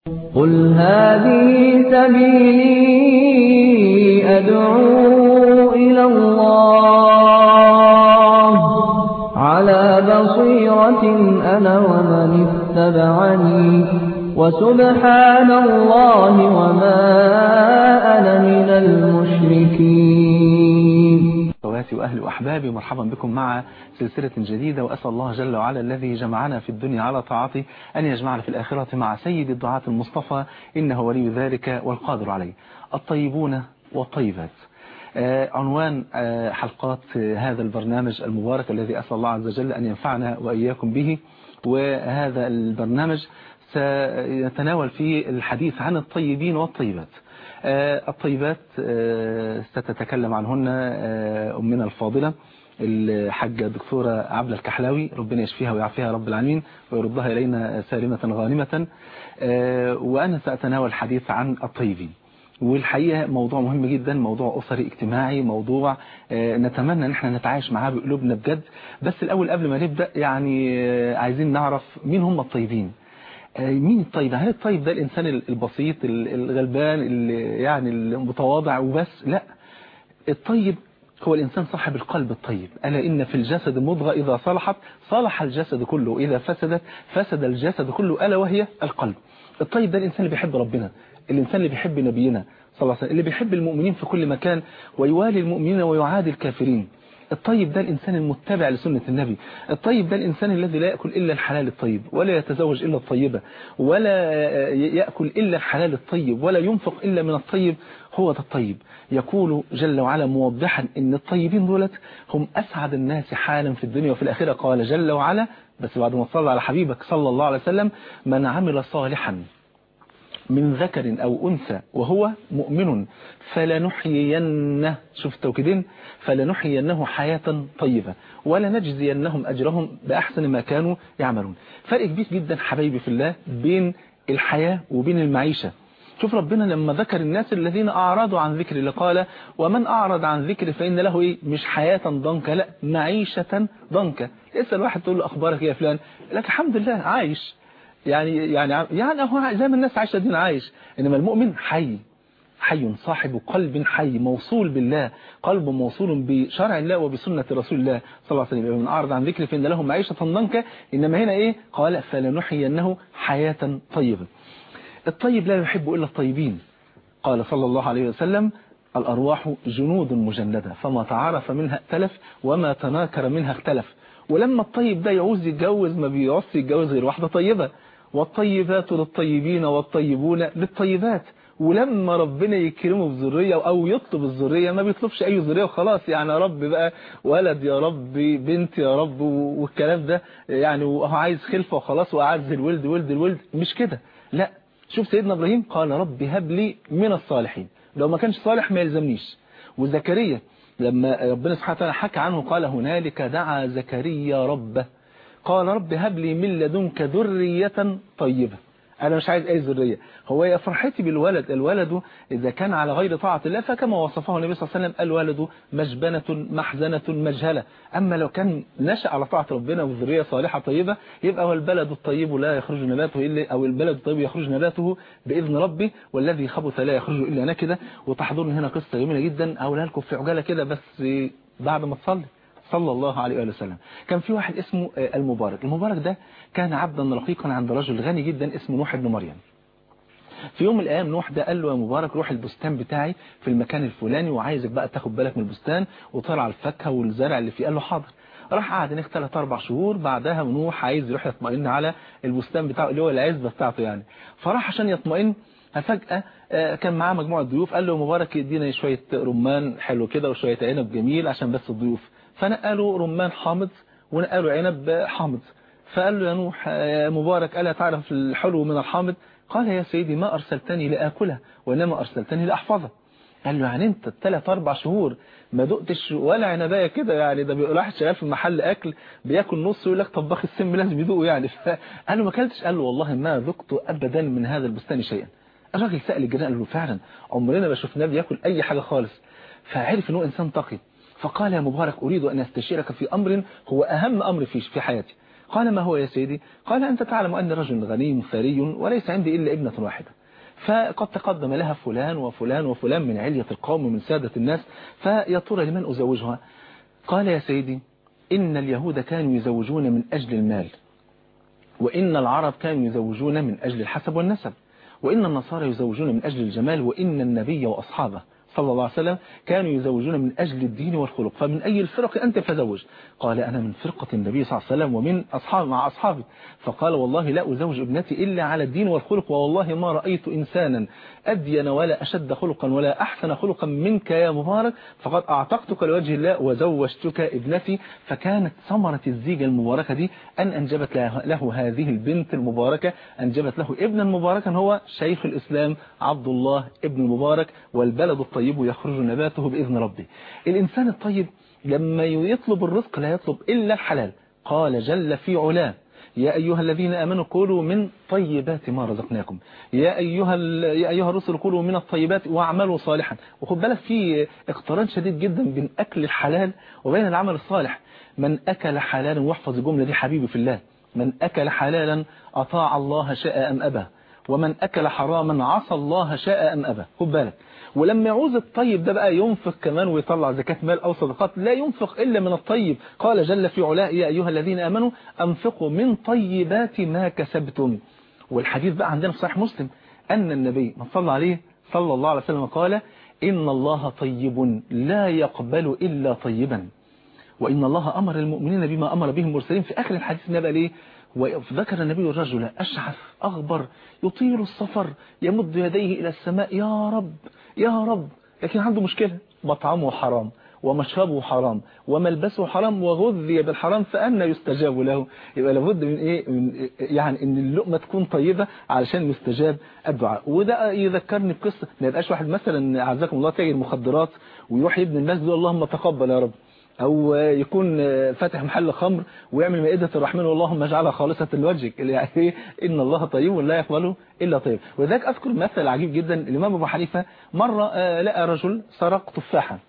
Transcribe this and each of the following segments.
قل هذه سبيلي أدعو إلى الله على بصيرة أنا ومن اتبعني وسبحان الله وما أنا من المشركين أخواتي وأهلي وأحبابي مرحبا بكم مع سلسلة جديدة وأسأل الله جل وعلا الذي جمعنا في الدنيا على طاعته أن يجمعنا في الآخرة مع سيد الدعاة المصطفى إنه ولي ذلك والقادر عليه الطيبون والطيبات آه عنوان آه حلقات آه هذا البرنامج المبارك الذي أسأل الله عز وجل أن ينفعنا وإياكم به وهذا البرنامج سيتناول فيه الحديث عن الطيبين والطيبات الطيبات ستتكلم عنهن أمنا الفاضلة الحاجة الدكتورة عبلة الكحلاوي ربنا يشفيها ويعافيها رب العالمين ويردها إلينا سالمة غانمة وأنا سأتناول الحديث عن الطيبين والحقيقة موضوع مهم جدا موضوع أسري اجتماعي موضوع نتمنى ان احنا نتعايش معاه بقلوبنا بجد بس الأول قبل ما نبدأ يعني عايزين نعرف مين هم الطيبين مين الطيب هل الطيب ده الإنسان البسيط الغلبان اللي يعني المتواضع وبس لا الطيب هو الإنسان صاحب القلب الطيب ألا إن في الجسد مضغة إذا صلحت صلح الجسد كله وإذا فسدت فسد الجسد كله ألا وهي القلب الطيب ده الإنسان اللي بيحب ربنا الإنسان اللي بيحب نبينا صلى الله عليه وسلم اللي بيحب المؤمنين في كل مكان ويوالي المؤمنين ويعادي الكافرين الطيب ده الإنسان المتبع لسنة النبي الطيب ده الإنسان الذي لا يأكل إلا الحلال الطيب ولا يتزوج إلا الطيبة ولا يأكل إلا الحلال الطيب ولا ينفق إلا من الطيب هو ده الطيب يقول جل وعلا موضحا إن الطيبين دولت هم أسعد الناس حالا في الدنيا وفي الآخرة قال جل وعلا بس بعد ما صلى على حبيبك صلى الله عليه وسلم من عمل صالحا من ذكر أو أنثى وهو مؤمن فلنحيينه شوف التوكيدين فلنحيينه حياة طيبة ولنجزينهم أجرهم بأحسن ما كانوا يعملون فرق كبير جدا حبايبي في الله بين الحياة وبين المعيشة شوف ربنا لما ذكر الناس الذين أعرضوا عن ذكر اللي قال ومن أعرض عن ذكر فإن له إيه مش حياة ضنكة لا معيشة ضنكة اسأل واحد تقول له أخبارك يا فلان لك الحمد لله عايش يعني يعني يعني هو زي ما الناس عايشه دين عايش انما المؤمن حي حي صاحب قلب حي موصول بالله قلب موصول بشرع الله وبسنة رسول الله صلى الله عليه وسلم من أعرض عن ذكر فإن له معيشة ضنكا إنما هنا إيه قال فلنحيينه حياة طيبة الطيب لا يحب إلا الطيبين قال صلى الله عليه وسلم الأرواح جنود مجندة فما تعرف منها ائتلف وما تناكر منها اختلف ولما الطيب ده يعوز يتجوز ما بيعوزش يتجوز غير واحدة طيبة والطيبات للطيبين والطيبون للطيبات ولما ربنا يكرمه بذرية أو يطلب الذرية ما بيطلبش أي ذرية وخلاص يعني يا رب بقى ولد يا رب بنت يا رب والكلام ده يعني وهو عايز خلفة وخلاص وأعز الولد ولد الولد مش كده لا شوف سيدنا إبراهيم قال رب هب لي من الصالحين لو ما كانش صالح ما يلزمنيش وزكريا لما ربنا سبحانه وتعالى حكى عنه قال هنالك دعا زكريا ربه قال رب هب لي من لدنك ذرية طيبة أنا مش عايز أي ذرية هو يا فرحتي بالولد الولد إذا كان على غير طاعة الله فكما وصفه النبي صلى الله عليه وسلم الولد مجبنة محزنة مجهلة أما لو كان نشأ على طاعة ربنا وذرية صالحة طيبة يبقى والبلد الطيب لا يخرج نباته إلا أو البلد الطيب يخرج نباته بإذن ربي والذي خبث لا يخرج إلا نكدة وتحضرني هنا قصة جميلة جدا أقولها لكم في عجالة كده بس بعد ما تصلي صلى الله عليه وآله وسلم كان في واحد اسمه المبارك المبارك ده كان عبدا رقيقا عند رجل غني جدا اسمه نوح بن مريم في يوم من الايام نوح ده قال له يا مبارك روح البستان بتاعي في المكان الفلاني وعايزك بقى تاخد بالك من البستان وطلع الفاكهه والزرع اللي فيه قال له حاضر راح قعد هناك 3 4 شهور بعدها نوح عايز يروح يطمئن على البستان بتاعه اللي هو العزبه بتاعته يعني فراح عشان يطمئن فجأة كان معاه مجموعة ضيوف قال له مبارك ادينا شوية رمان حلو كده وشوية عنب جميل عشان بس الضيوف فنقلوا رمان حامض ونقلوا عنب حامض فقال له يا نوح يا مبارك ألا تعرف الحلو من الحامض قال يا سيدي ما أرسلتني لآكلها وإنما أرسلتني لأحفظها قال له يعني انت الثلاث اربع شهور ما دقتش ولا عنبايه كده يعني ده بيقول واحد شغال في محل اكل بياكل نص يقول لك طباخ السم لازم يدوقه يعني قال له ما اكلتش قال له والله ما ذقت ابدا من هذا البستان شيئا الراجل سأل الجيران قال له فعلا عمرنا ما شفناه بياكل اي حاجه خالص فعرف انه انسان تقي فقال يا مبارك اريد ان استشيرك في امر هو اهم امر في في حياتي قال ما هو يا سيدي قال أنت تعلم أن رجل غني ثري وليس عندي إلا ابنة واحدة فقد تقدم لها فلان وفلان وفلان من علية القوم ومن سادة الناس فيا ترى لمن أزوجها قال يا سيدي إن اليهود كانوا يزوجون من أجل المال وإن العرب كانوا يزوجون من أجل الحسب والنسب وإن النصارى يزوجون من أجل الجمال وإن النبي وأصحابه صلى الله عليه وسلم كانوا يزوجون من أجل الدين والخلق فمن أي الفرق أنت فزوج قال أنا من فرقة النبي صلى الله عليه وسلم ومن أصحاب مع أصحابي فقال والله لا أزوج ابنتي إلا على الدين والخلق والله ما رأيت إنسانا أدين ولا أشد خلقا ولا أحسن خلقا منك يا مبارك فقد أعتقتك لوجه الله وزوجتك ابنتي فكانت ثمرة الزيجة المباركة دي أن أنجبت له هذه البنت المباركة أنجبت له ابنا مباركا هو شيخ الإسلام عبد الله ابن المبارك والبلد الطيب يخرج نباته بإذن ربه الإنسان الطيب لما يطلب الرزق لا يطلب إلا الحلال قال جل في علاه يا أيها الذين آمنوا كلوا من طيبات ما رزقناكم يا أيها, يا أيها الرسل كلوا من الطيبات واعملوا صالحا وخد بالك في اقتران شديد جدا بين أكل الحلال وبين العمل الصالح من أكل حلالا واحفظ الجملة دي حبيبي في الله من أكل حلالا أطاع الله شاء أم أبى ومن أكل حراما عصى الله شاء أم أبى خد بالك ولما يعوز الطيب ده بقى ينفق كمان ويطلع زكاة مال أو صدقات لا ينفق إلا من الطيب قال جل في علاه يا أيها الذين آمنوا أنفقوا من طيبات ما كسبتم والحديث بقى عندنا في صحيح مسلم أن النبي من صلى عليه صلى الله عليه وسلم قال إن الله طيب لا يقبل إلا طيبا وإن الله أمر المؤمنين بما أمر به المرسلين في آخر الحديث نبقى ليه وذكر النبي الرجل أشعث أغبر يطيل السفر يمد يديه إلى السماء يا رب يا رب لكن عنده مشكلة مطعمه حرام ومشربه حرام وملبسه حرام وغذي بالحرام فأنا يستجاب له يبقى لابد من إيه من يعني إن اللقمة تكون طيبة علشان يستجاب الدعاء وده يذكرني بقصة ما يبقاش واحد مثلا أعزكم الله تاجر مخدرات ويروح يبني المسجد يقول اللهم تقبل يا رب أو يكون فاتح محل خمر ويعمل مائدة الرحمن اللهم اجعلها خالصة لوجهك يعني إن الله طيب لا يقبله إلا طيب ولذلك أذكر مثل عجيب جدا الإمام أبو حنيفة مرة لقى رجل سرق تفاحة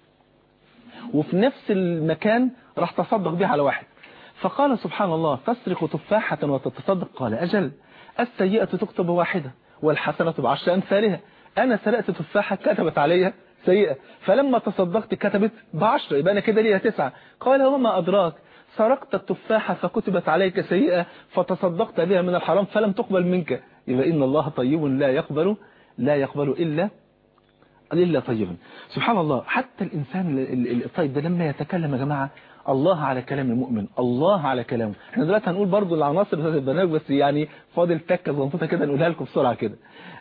وفي نفس المكان راح تصدق بها على واحد فقال سبحان الله تسرق تفاحة وتتصدق قال أجل السيئة تكتب واحدة والحسنة بعشر أمثالها أنا سرقت تفاحة كتبت عليها سيئة فلما تصدقت كتبت بعشرة يبقى أنا كده ليها تسعة قال وما أدراك سرقت التفاحة فكتبت عليك سيئة فتصدقت بها من الحرام فلم تقبل منك يبقى إن الله طيب لا يقبل لا يقبل إلا إلا طيبا سبحان الله حتى الإنسان الطيب ده لما يتكلم يا جماعة الله على كلام المؤمن الله على كلامه احنا دلوقتي هنقول برضو العناصر بتاعت البرنامج بس يعني فاضل تكه زنطوطه كده نقولها لكم بسرعه كده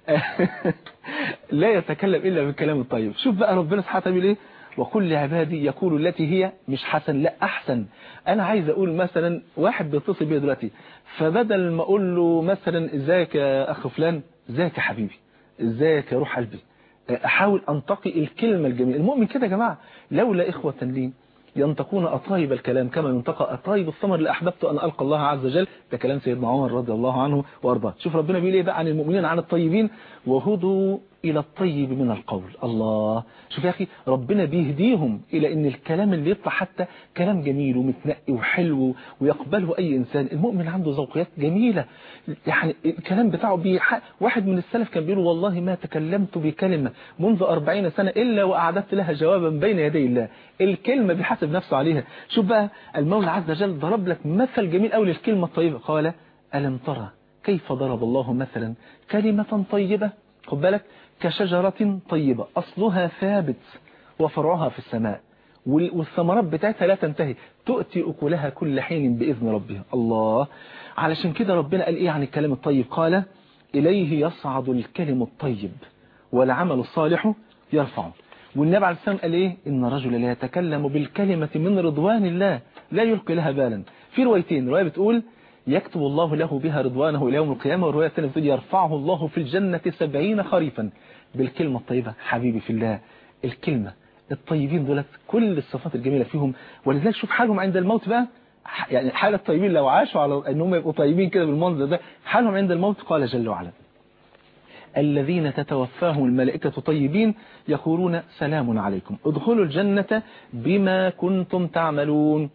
لا يتكلم الا بالكلام الطيب شوف بقى ربنا سبحانه وتعالى ايه وكل عبادي يقول التي هي مش حسن لا احسن انا عايز اقول مثلا واحد بيتصل بيا دلوقتي فبدل ما اقول له مثلا ازيك يا اخ فلان ازيك يا حبيبي ازيك يا روح قلبي احاول انتقي الكلمه الجميله المؤمن كده يا جماعه لولا اخوه لي ينطقون أطايب الكلام كما ينطق أطايب الثمر لأحببت أن ألقى الله عز وجل ده كلام سيدنا عمر رضي الله عنه وأرضاه شوف ربنا بيقول إيه بقى عن المؤمنين عن الطيبين وهدوا إلى الطيب من القول الله شوف يا أخي ربنا بيهديهم إلى أن الكلام اللي يطلع حتى كلام جميل ومتنقي وحلو ويقبله أي إنسان المؤمن عنده ذوقيات جميلة يعني الكلام بتاعه بيحق واحد من السلف كان بيقول والله ما تكلمت بكلمة منذ أربعين سنة إلا وأعددت لها جوابا بين يدي الله الكلمة بيحاسب نفسه عليها شوف بقى المولى عز وجل ضرب لك مثل جميل أوي للكلمة الطيبة قال ألم ترى كيف ضرب الله مثلا كلمة طيبة خد بالك كشجرة طيبة أصلها ثابت وفرعها في السماء والثمرات بتاعتها لا تنتهي تؤتي أكلها كل حين بإذن ربها الله علشان كده ربنا قال إيه عن الكلام الطيب قال إليه يصعد الكلم الطيب والعمل الصالح يرفعه والنبي عليه السلام قال إيه إن رجل لا يتكلم بالكلمة من رضوان الله لا يلقي لها بالا في روايتين رواية بتقول يكتب الله له بها رضوانه إلى يوم القيامة والرواية الثانية بتقول يرفعه الله في الجنة سبعين خريفا بالكلمة الطيبة حبيبي في الله الكلمة الطيبين دولت كل الصفات الجميلة فيهم ولذلك شوف حالهم عند الموت بقى يعني حال الطيبين لو عاشوا على انهم يبقوا طيبين كده بالمنظر ده حالهم عند الموت قال جل وعلا الذين تتوفاهم الملائكة طيبين يقولون سلام عليكم ادخلوا الجنة بما كنتم تعملون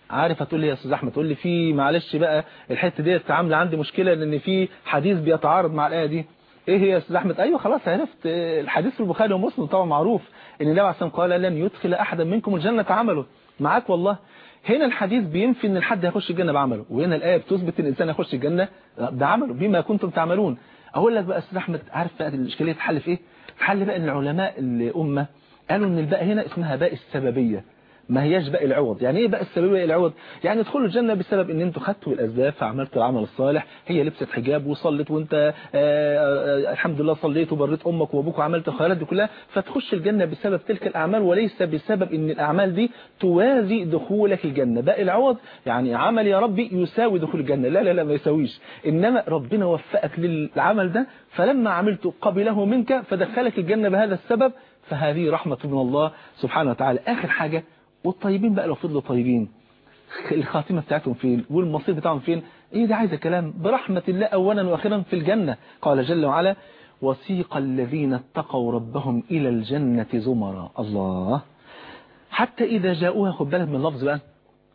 عارف هتقول لي يا استاذ احمد تقول لي في معلش بقى الحته ديت عامله عندي مشكله لان في حديث بيتعارض مع الايه دي ايه هي يا استاذ احمد ايوه خلاص عرفت الحديث في البخاري ومسلم طبعا معروف ان النبي عليه الصلاه والسلام قال لن يدخل احدا منكم الجنه عمله معاك والله هنا الحديث بينفي ان الحد هيخش الجنه بعمله وهنا الايه بتثبت ان الانسان هيخش الجنه بعمله بما كنتم تعملون اقول لك بقى استاذ احمد عارف بقى الاشكاليه تحل في ايه تحل بقى ان العلماء الامه قالوا ان الباء هنا اسمها باء السببيه ما هياش باقي العوض يعني ايه بقى السبب باقي العوض يعني ادخلوا الجنة بسبب ان انتوا خدتوا الاسباب فعملتوا العمل الصالح هي لبست حجاب وصلت وانت آآ آآ الحمد لله صليت وبريت امك وابوك وعملت الخيرات دي كلها فتخش الجنة بسبب تلك الاعمال وليس بسبب ان الاعمال دي توازي دخولك الجنة باقي العوض يعني عمل يا ربي يساوي دخول الجنة لا لا لا ما يساويش انما ربنا وفقك للعمل ده فلما عملته قبله منك فدخلك الجنة بهذا السبب فهذه رحمة من الله سبحانه وتعالى اخر حاجة والطيبين بقى لو فضلوا طيبين الخاتمة بتاعتهم فين والمصير بتاعهم فين ايه دي عايزة كلام برحمة الله اولا واخيرا في الجنة قال جل وعلا وسيق الذين اتقوا ربهم الى الجنة زمرا الله حتى اذا جاءوها خد بالك من اللفظ بقى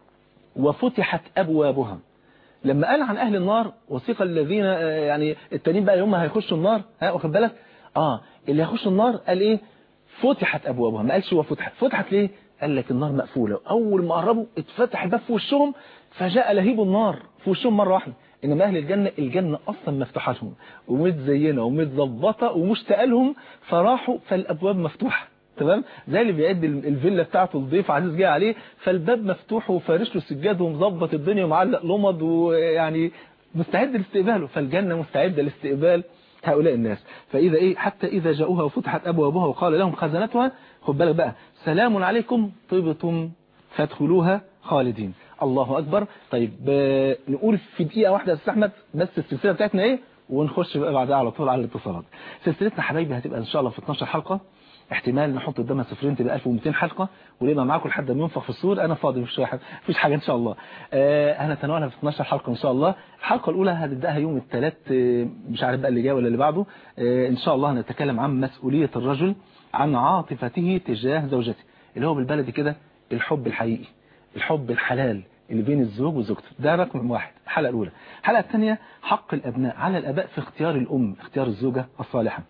وفتحت ابوابها لما قال عن اهل النار وسيق الذين يعني التانيين بقى هم هيخشوا النار ها واخد بالك اه اللي هيخشوا النار قال ايه فتحت ابوابها ما قالش وفتحت فتحت ليه قال لك النار مقفولة أول ما قربوا اتفتح الباب في وشهم فجاء لهيب النار في وشهم مرة واحدة إنما أهل الجنة الجنة أصلا مفتوحة لهم ومتزينة ومتظبطة ومشتاقة لهم فراحوا فالأبواب مفتوحة تمام زي اللي بيعد الفيلا بتاعته الضيف عزيز جاي عليه فالباب مفتوح وفارش له سجاد ومظبط الدنيا ومعلق لمض ويعني مستعد لاستقباله فالجنة مستعدة لاستقبال هؤلاء الناس فإذا إيه حتى إذا جاءوها وفتحت أبوابها وقال لهم خزنتها خد بالك بقى سلام عليكم طبتم فادخلوها خالدين الله أكبر طيب نقول في دقيقة واحدة يا أستاذ أحمد بس السلسلة بتاعتنا إيه ونخش بقى بعدها على طول على الاتصالات سلسلتنا حبايبي هتبقى إن شاء الله في 12 حلقة احتمال نحط قدامها صفرين تبقى 1200 حلقة ونبقى معاكم لحد ما ينفخ في الصور انا فاضي مفيش حاجه مفيش حاجه ان شاء الله آه هنتناولها في 12 حلقه ان شاء الله الحلقه الاولى هنبداها يوم الثلاث آه مش عارف بقى اللي جاي ولا اللي بعده آه ان شاء الله هنتكلم عن مسؤوليه الرجل عن عاطفته تجاه زوجته اللي هو بالبلدي كده الحب الحقيقي الحب الحلال اللي بين الزوج وزوجته ده رقم واحد الحلقه الاولى الحلقه الثانيه حق الابناء على الاباء في اختيار الام اختيار الزوجه الصالحه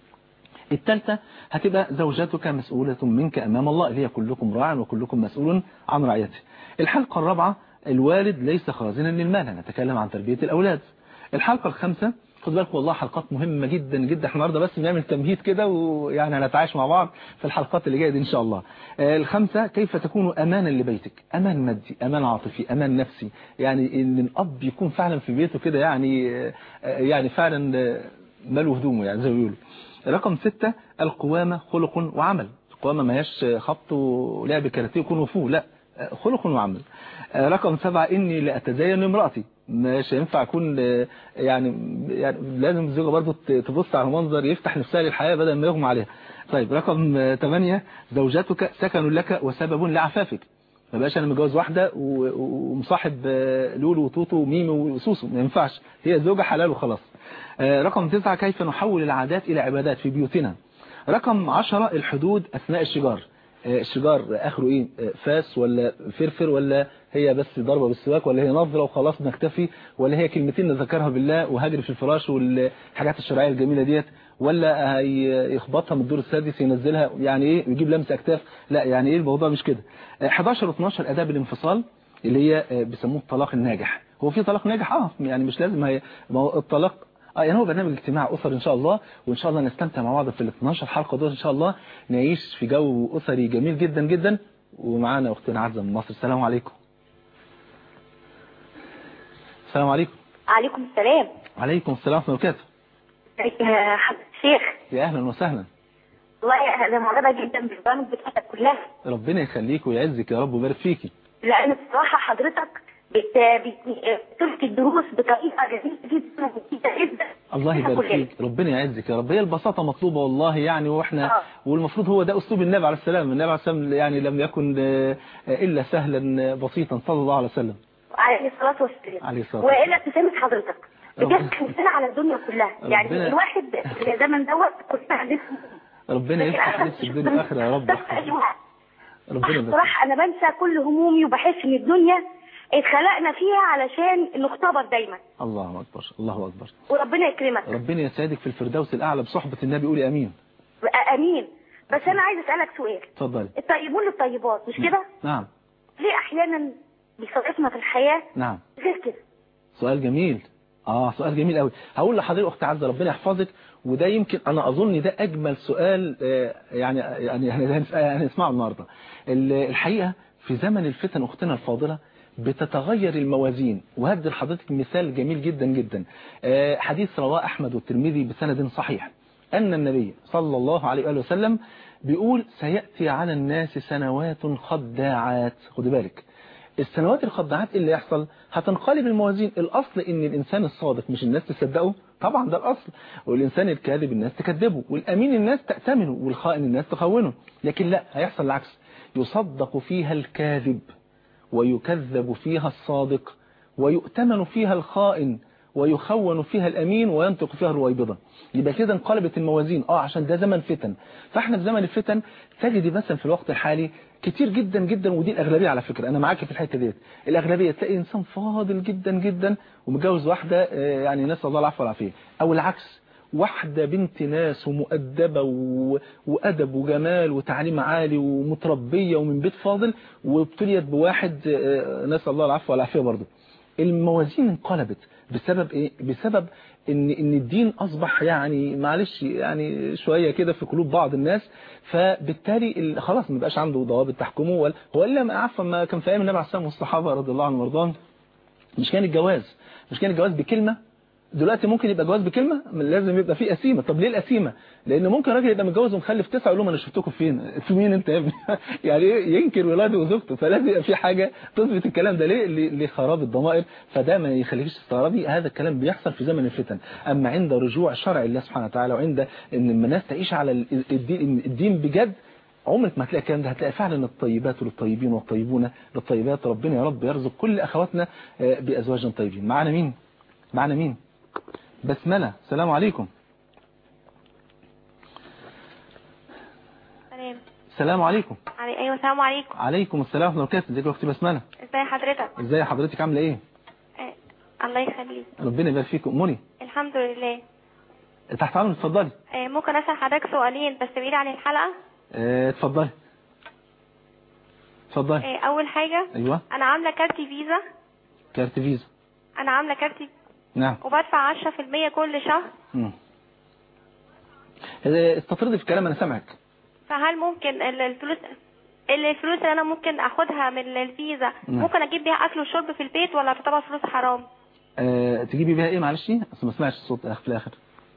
الثالثة هتبقى زوجتك مسؤولة منك أمام الله اللي هي كلكم راع وكلكم مسؤول عن رعيته الحلقة الرابعة الوالد ليس خازنا للمال هنتكلم عن تربية الأولاد الحلقة الخامسة خد بالك والله حلقات مهمة جدا جدا احنا النهارده بس بنعمل تمهيد كده ويعني هنتعايش مع بعض في الحلقات اللي جايه دي ان شاء الله الخامسة كيف تكون امانا لبيتك امان مادي امان عاطفي امان نفسي يعني ان الاب يكون فعلا في بيته كده يعني يعني فعلا ماله هدومه يعني زي ما بيقولوا رقم ستة القوامة خلق وعمل القوامة ما هيش خبط ولعب كاراتيه وكونغ فو لا خلق وعمل رقم سبعة إني لأتزين امرأتي مش ينفع أكون يعني, يعني لازم الزوجة برضو تبص على منظر يفتح نفسها للحياة بدل ما يغمى عليها طيب رقم ثمانية زوجتك سكن لك وسبب لعفافك ما بقاش انا متجوز واحده ومصاحب لولو وطوطو وميمي وسوسو ما ينفعش هي زوجه حلال وخلاص رقم تسعة كيف نحول العادات الى عبادات في بيوتنا رقم عشرة الحدود اثناء الشجار الشجار اخره ايه فاس ولا فرفر ولا هي بس ضربة بالسواك ولا هي نظرة وخلاص نكتفي ولا هي كلمتين نذكرها بالله وهجري في الفراش والحاجات الشرعية الجميلة ديت ولا هيخبطها من الدور السادس ينزلها يعني ايه يجيب لمس اكتاف لا يعني ايه الموضوع مش كده 11 و12 اداب الانفصال اللي هي بيسموه الطلاق الناجح هو في طلاق ناجح اه يعني مش لازم هي ما هو الطلاق اه يعني هو برنامج اجتماع اسر ان شاء الله وان شاء الله نستمتع مع بعض في ال 12 حلقه دول ان شاء الله نعيش في جو اسري جميل جدا جدا ومعانا اختنا عزه من مصر السلام عليكم السلام عليكم عليكم السلام عليكم السلام ورحمه الله وبركاته يا حضرتك الشيخ يا اهلا وسهلا والله انا معجبه جدا بالبرامج بتاعتك كلها ربنا يخليك ويعزك يا رب ويبارك فيكي لان بصراحه حضرتك بت... بت... بتلقي الدروس بطريقه جميله جدا ومفيده جدا الله يبارك فيك ربنا يعزك يا رب هي البساطه مطلوبه والله يعني واحنا آه. والمفروض هو ده اسلوب النبي عليه السلام النبي عليه السلام يعني لم يكن الا سهلا بسيطا صلى الله عليه وسلم عليه الصلاه والسلام عليه الصلاه والا ابتسامه حضرتك ربنا- بجد مثال على الدنيا كلها يعني ربنا- الواحد في الزمن دوت كلنا عندنا ربنا يفتح لك في الدنيا والاخره يا رب بس أيوة. ربنا يبارك بصراحه انا بنسى كل همومي وبحس ان الدنيا اتخلقنا فيها علشان نختبر دايما الله اكبر الله اكبر وربنا يكرمك ربنا يسعدك في الفردوس الاعلى بصحبه النبي قولي امين امين بس انا عايز اسالك سؤال اتفضلي الطيبون للطيبات مش كده نعم ليه احيانا بيصادفنا في الحياه نعم غير كده سؤال جميل اه سؤال جميل قوي هقول لحضرتك اخت عزه ربنا يحفظك وده يمكن انا اظن ده اجمل سؤال آه، يعني يعني يعني هنسمعه النهارده ال- الحقيقه في زمن الفتن اختنا الفاضله بتتغير الموازين وهدي لحضرتك مثال جميل جدا جدا آه، حديث رواه احمد والترمذي بسند صحيح ان النبي صلى الله عليه واله وسلم بيقول سياتي على الناس سنوات خداعات خد بالك السنوات الخداعات إيه اللي يحصل هتنقلب الموازين الاصل ان الانسان الصادق مش الناس تصدقه طبعا ده الاصل والانسان الكاذب الناس تكذبه والامين الناس تأتمنه والخائن الناس تخونه لكن لا هيحصل العكس يصدق فيها الكاذب ويكذب فيها الصادق ويؤتمن فيها الخائن ويخون فيها الأمين وينطق فيها الرويبضة يبقى كده انقلبت الموازين اه عشان ده زمن فتن فاحنا في زمن الفتن تجد مثلا في الوقت الحالي كتير جدا جدا ودي الأغلبية على فكرة أنا معاك في الحتة ديت الأغلبية تلاقي إنسان فاضل جدا جدا ومتجوز واحدة آه، يعني نسأل الله العفو والعافية أو العكس واحدة بنت ناس ومؤدبة و... وأدب وجمال وتعليم عالي ومتربية ومن بيت فاضل وابتليت بواحد آه، نسأل الله العفو والعافية برضه الموازين انقلبت بسبب ايه بسبب ان ان الدين اصبح يعني معلش يعني شويه كده في قلوب بعض الناس فبالتالي ال- خلاص ما بقاش عنده ضوابط تحكمه ولا هو الا ما عفوا ما كان في ايام النبي عليه الصلاه والسلام والصحابه رضي الله عنهم وارضاهم مش كان الجواز مش كان الجواز بكلمه دلوقتي ممكن يبقى جواز بكلمه لازم يبقى فيه قسيمه طب ليه القسيمه لان ممكن راجل يبقى متجوز ومخلف تسعه يقول لهم انا شفتكم فين في مين انت يا ابني يعني إيه؟ ينكر ولاده وزوجته فلازم يبقى في حاجه تثبت الكلام ده ليه ل- لخراب الضمائر فده ما يخليكش تستغربي هذا الكلام بيحصل في زمن الفتن اما عند رجوع شرع الله سبحانه وتعالى وعند ان الناس تعيش على ال- الدين الدين بجد عمرك ما هتلاقي الكلام ده هتلاقي فعلا الطيبات للطيبين والطيبون للطيبات ربنا يا رب يرزق كل اخواتنا آه، بازواج طيبين معانا مين معانا مين بسملة السلام عليكم سلام السلام عليكم علي... ايوه السلام عليكم عليكم السلام ورحمة الله وبركاته ازيك يا اختي بسملة ازي حضرتك ازاي حضرتك عاملة ايه آه. الله يخليك ربنا يبارك فيك اموري الحمد لله تحت عمرك اتفضلي آه. ممكن اسال حضرتك سؤالين بس بعيد عن الحلقه اه، اتفضلي اتفضلي آه. اول حاجه ايوه انا عامله كارت فيزا كارت فيزا انا عامله كارت نعم وبدفع 10% كل شهر مم. اه، استطردي في الكلام انا سامعك فهل ممكن ال- الفلوس ال- الفلوس اللي انا ممكن اخدها من الفيزا نعم. ممكن اجيب بيها اكل وشرب في البيت ولا تعتبر فلوس حرام اه، تجيبي بيها ايه معلش اصل ما سمعتش الصوت في الاخر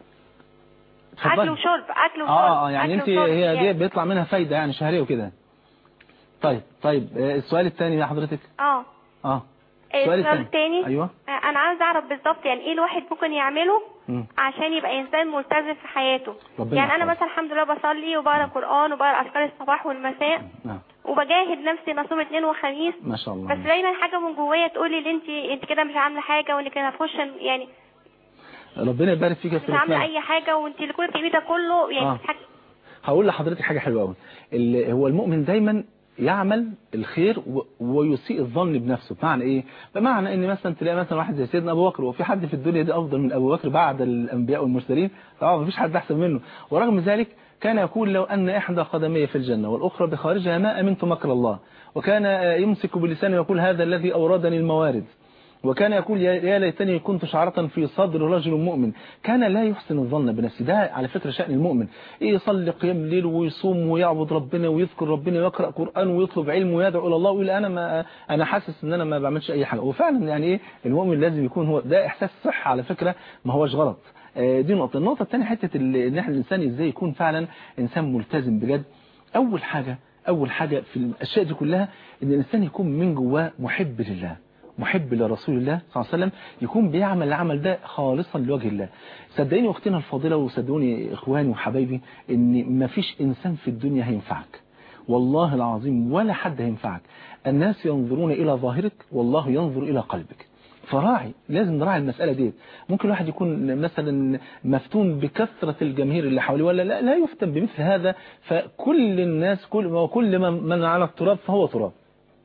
اكل اتفضلي وشرب اكل وشرب اه اه يعني أكل انت وشرب هي دي يعني. بيطلع منها فايدة يعني شهرية وكده طيب طيب اه، السؤال الثاني يا حضرتك اه اه السؤال الثاني ايوه آه، انا عايز اعرف بالظبط يعني ايه الواحد ممكن يعمله مم. عشان يبقى انسان ملتزم في حياته ربنا يعني انا يحفظك. مثلا الحمد لله بصلي وبقرا قران وبقرا اذكار الصباح والمساء نعم وبجاهد نفسي ان اصوم اثنين وخميس ما شاء الله بس دايما حاجه من جوايا تقول لي انت انت كده مش عامله حاجه وانك هتخش يعني ربنا يبارك فيك يا مش استاذ عامله اسماء اي حاجه وانت اللي كل بتعمليه ده كله يعني آه. حاجة هقول لحضرتك حاجة حلوة قوي ال- هو المؤمن دايما يعمل الخير و- ويسيء الظن بنفسه بمعنى ايه بمعنى ان مثلا تلاقي مثلا واحد زي سيدنا ابو بكر وفي حد في الدنيا دي افضل من ابو بكر بعد الانبياء والمرسلين طبعا مفيش حد احسن منه ورغم ذلك كان يقول لو ان احدى قدمي في الجنة والاخرى بخارجها ما امنت مكر الله وكان آه، يمسك بلسانه ويقول هذا الذي اوردني الموارد وكان يقول يا يا ليتني كنت شعرة في صدر رجل مؤمن كان لا يحسن الظن بنفسه ده على فكرة شأن المؤمن إيه يصلي قيام ليل ويصوم ويعبد ربنا ويذكر ربنا ويقرأ قرآن ويطلب علم ويدعو إلى الله ويقول أنا ما أنا حاسس إن أنا ما بعملش أي حاجة وفعلا يعني إيه المؤمن لازم يكون هو ده إحساس صح على فكرة ما هوش غلط آه، دي نقطة النقطة الثانية حتة ال- إن إحنا الإنسان إزاي يكون فعلا إنسان ملتزم بجد أول حاجة أول حاجة في الأشياء دي كلها إن الإنسان يكون من جواه محب لله محب لرسول الله صلى الله عليه وسلم يكون بيعمل العمل ده خالصا لوجه الله صدقيني اختنا الفاضله وصدقوني اخواني وحبايبي ان مفيش انسان في الدنيا هينفعك والله العظيم ولا حد هينفعك الناس ينظرون الى ظاهرك والله ينظر الى قلبك فراعي لازم نراعي المسألة دي ممكن الواحد يكون مثلا مفتون بكثرة الجماهير اللي حواليه ولا لا لا يفتن بمثل هذا فكل الناس كل وكل من من على التراب فهو تراب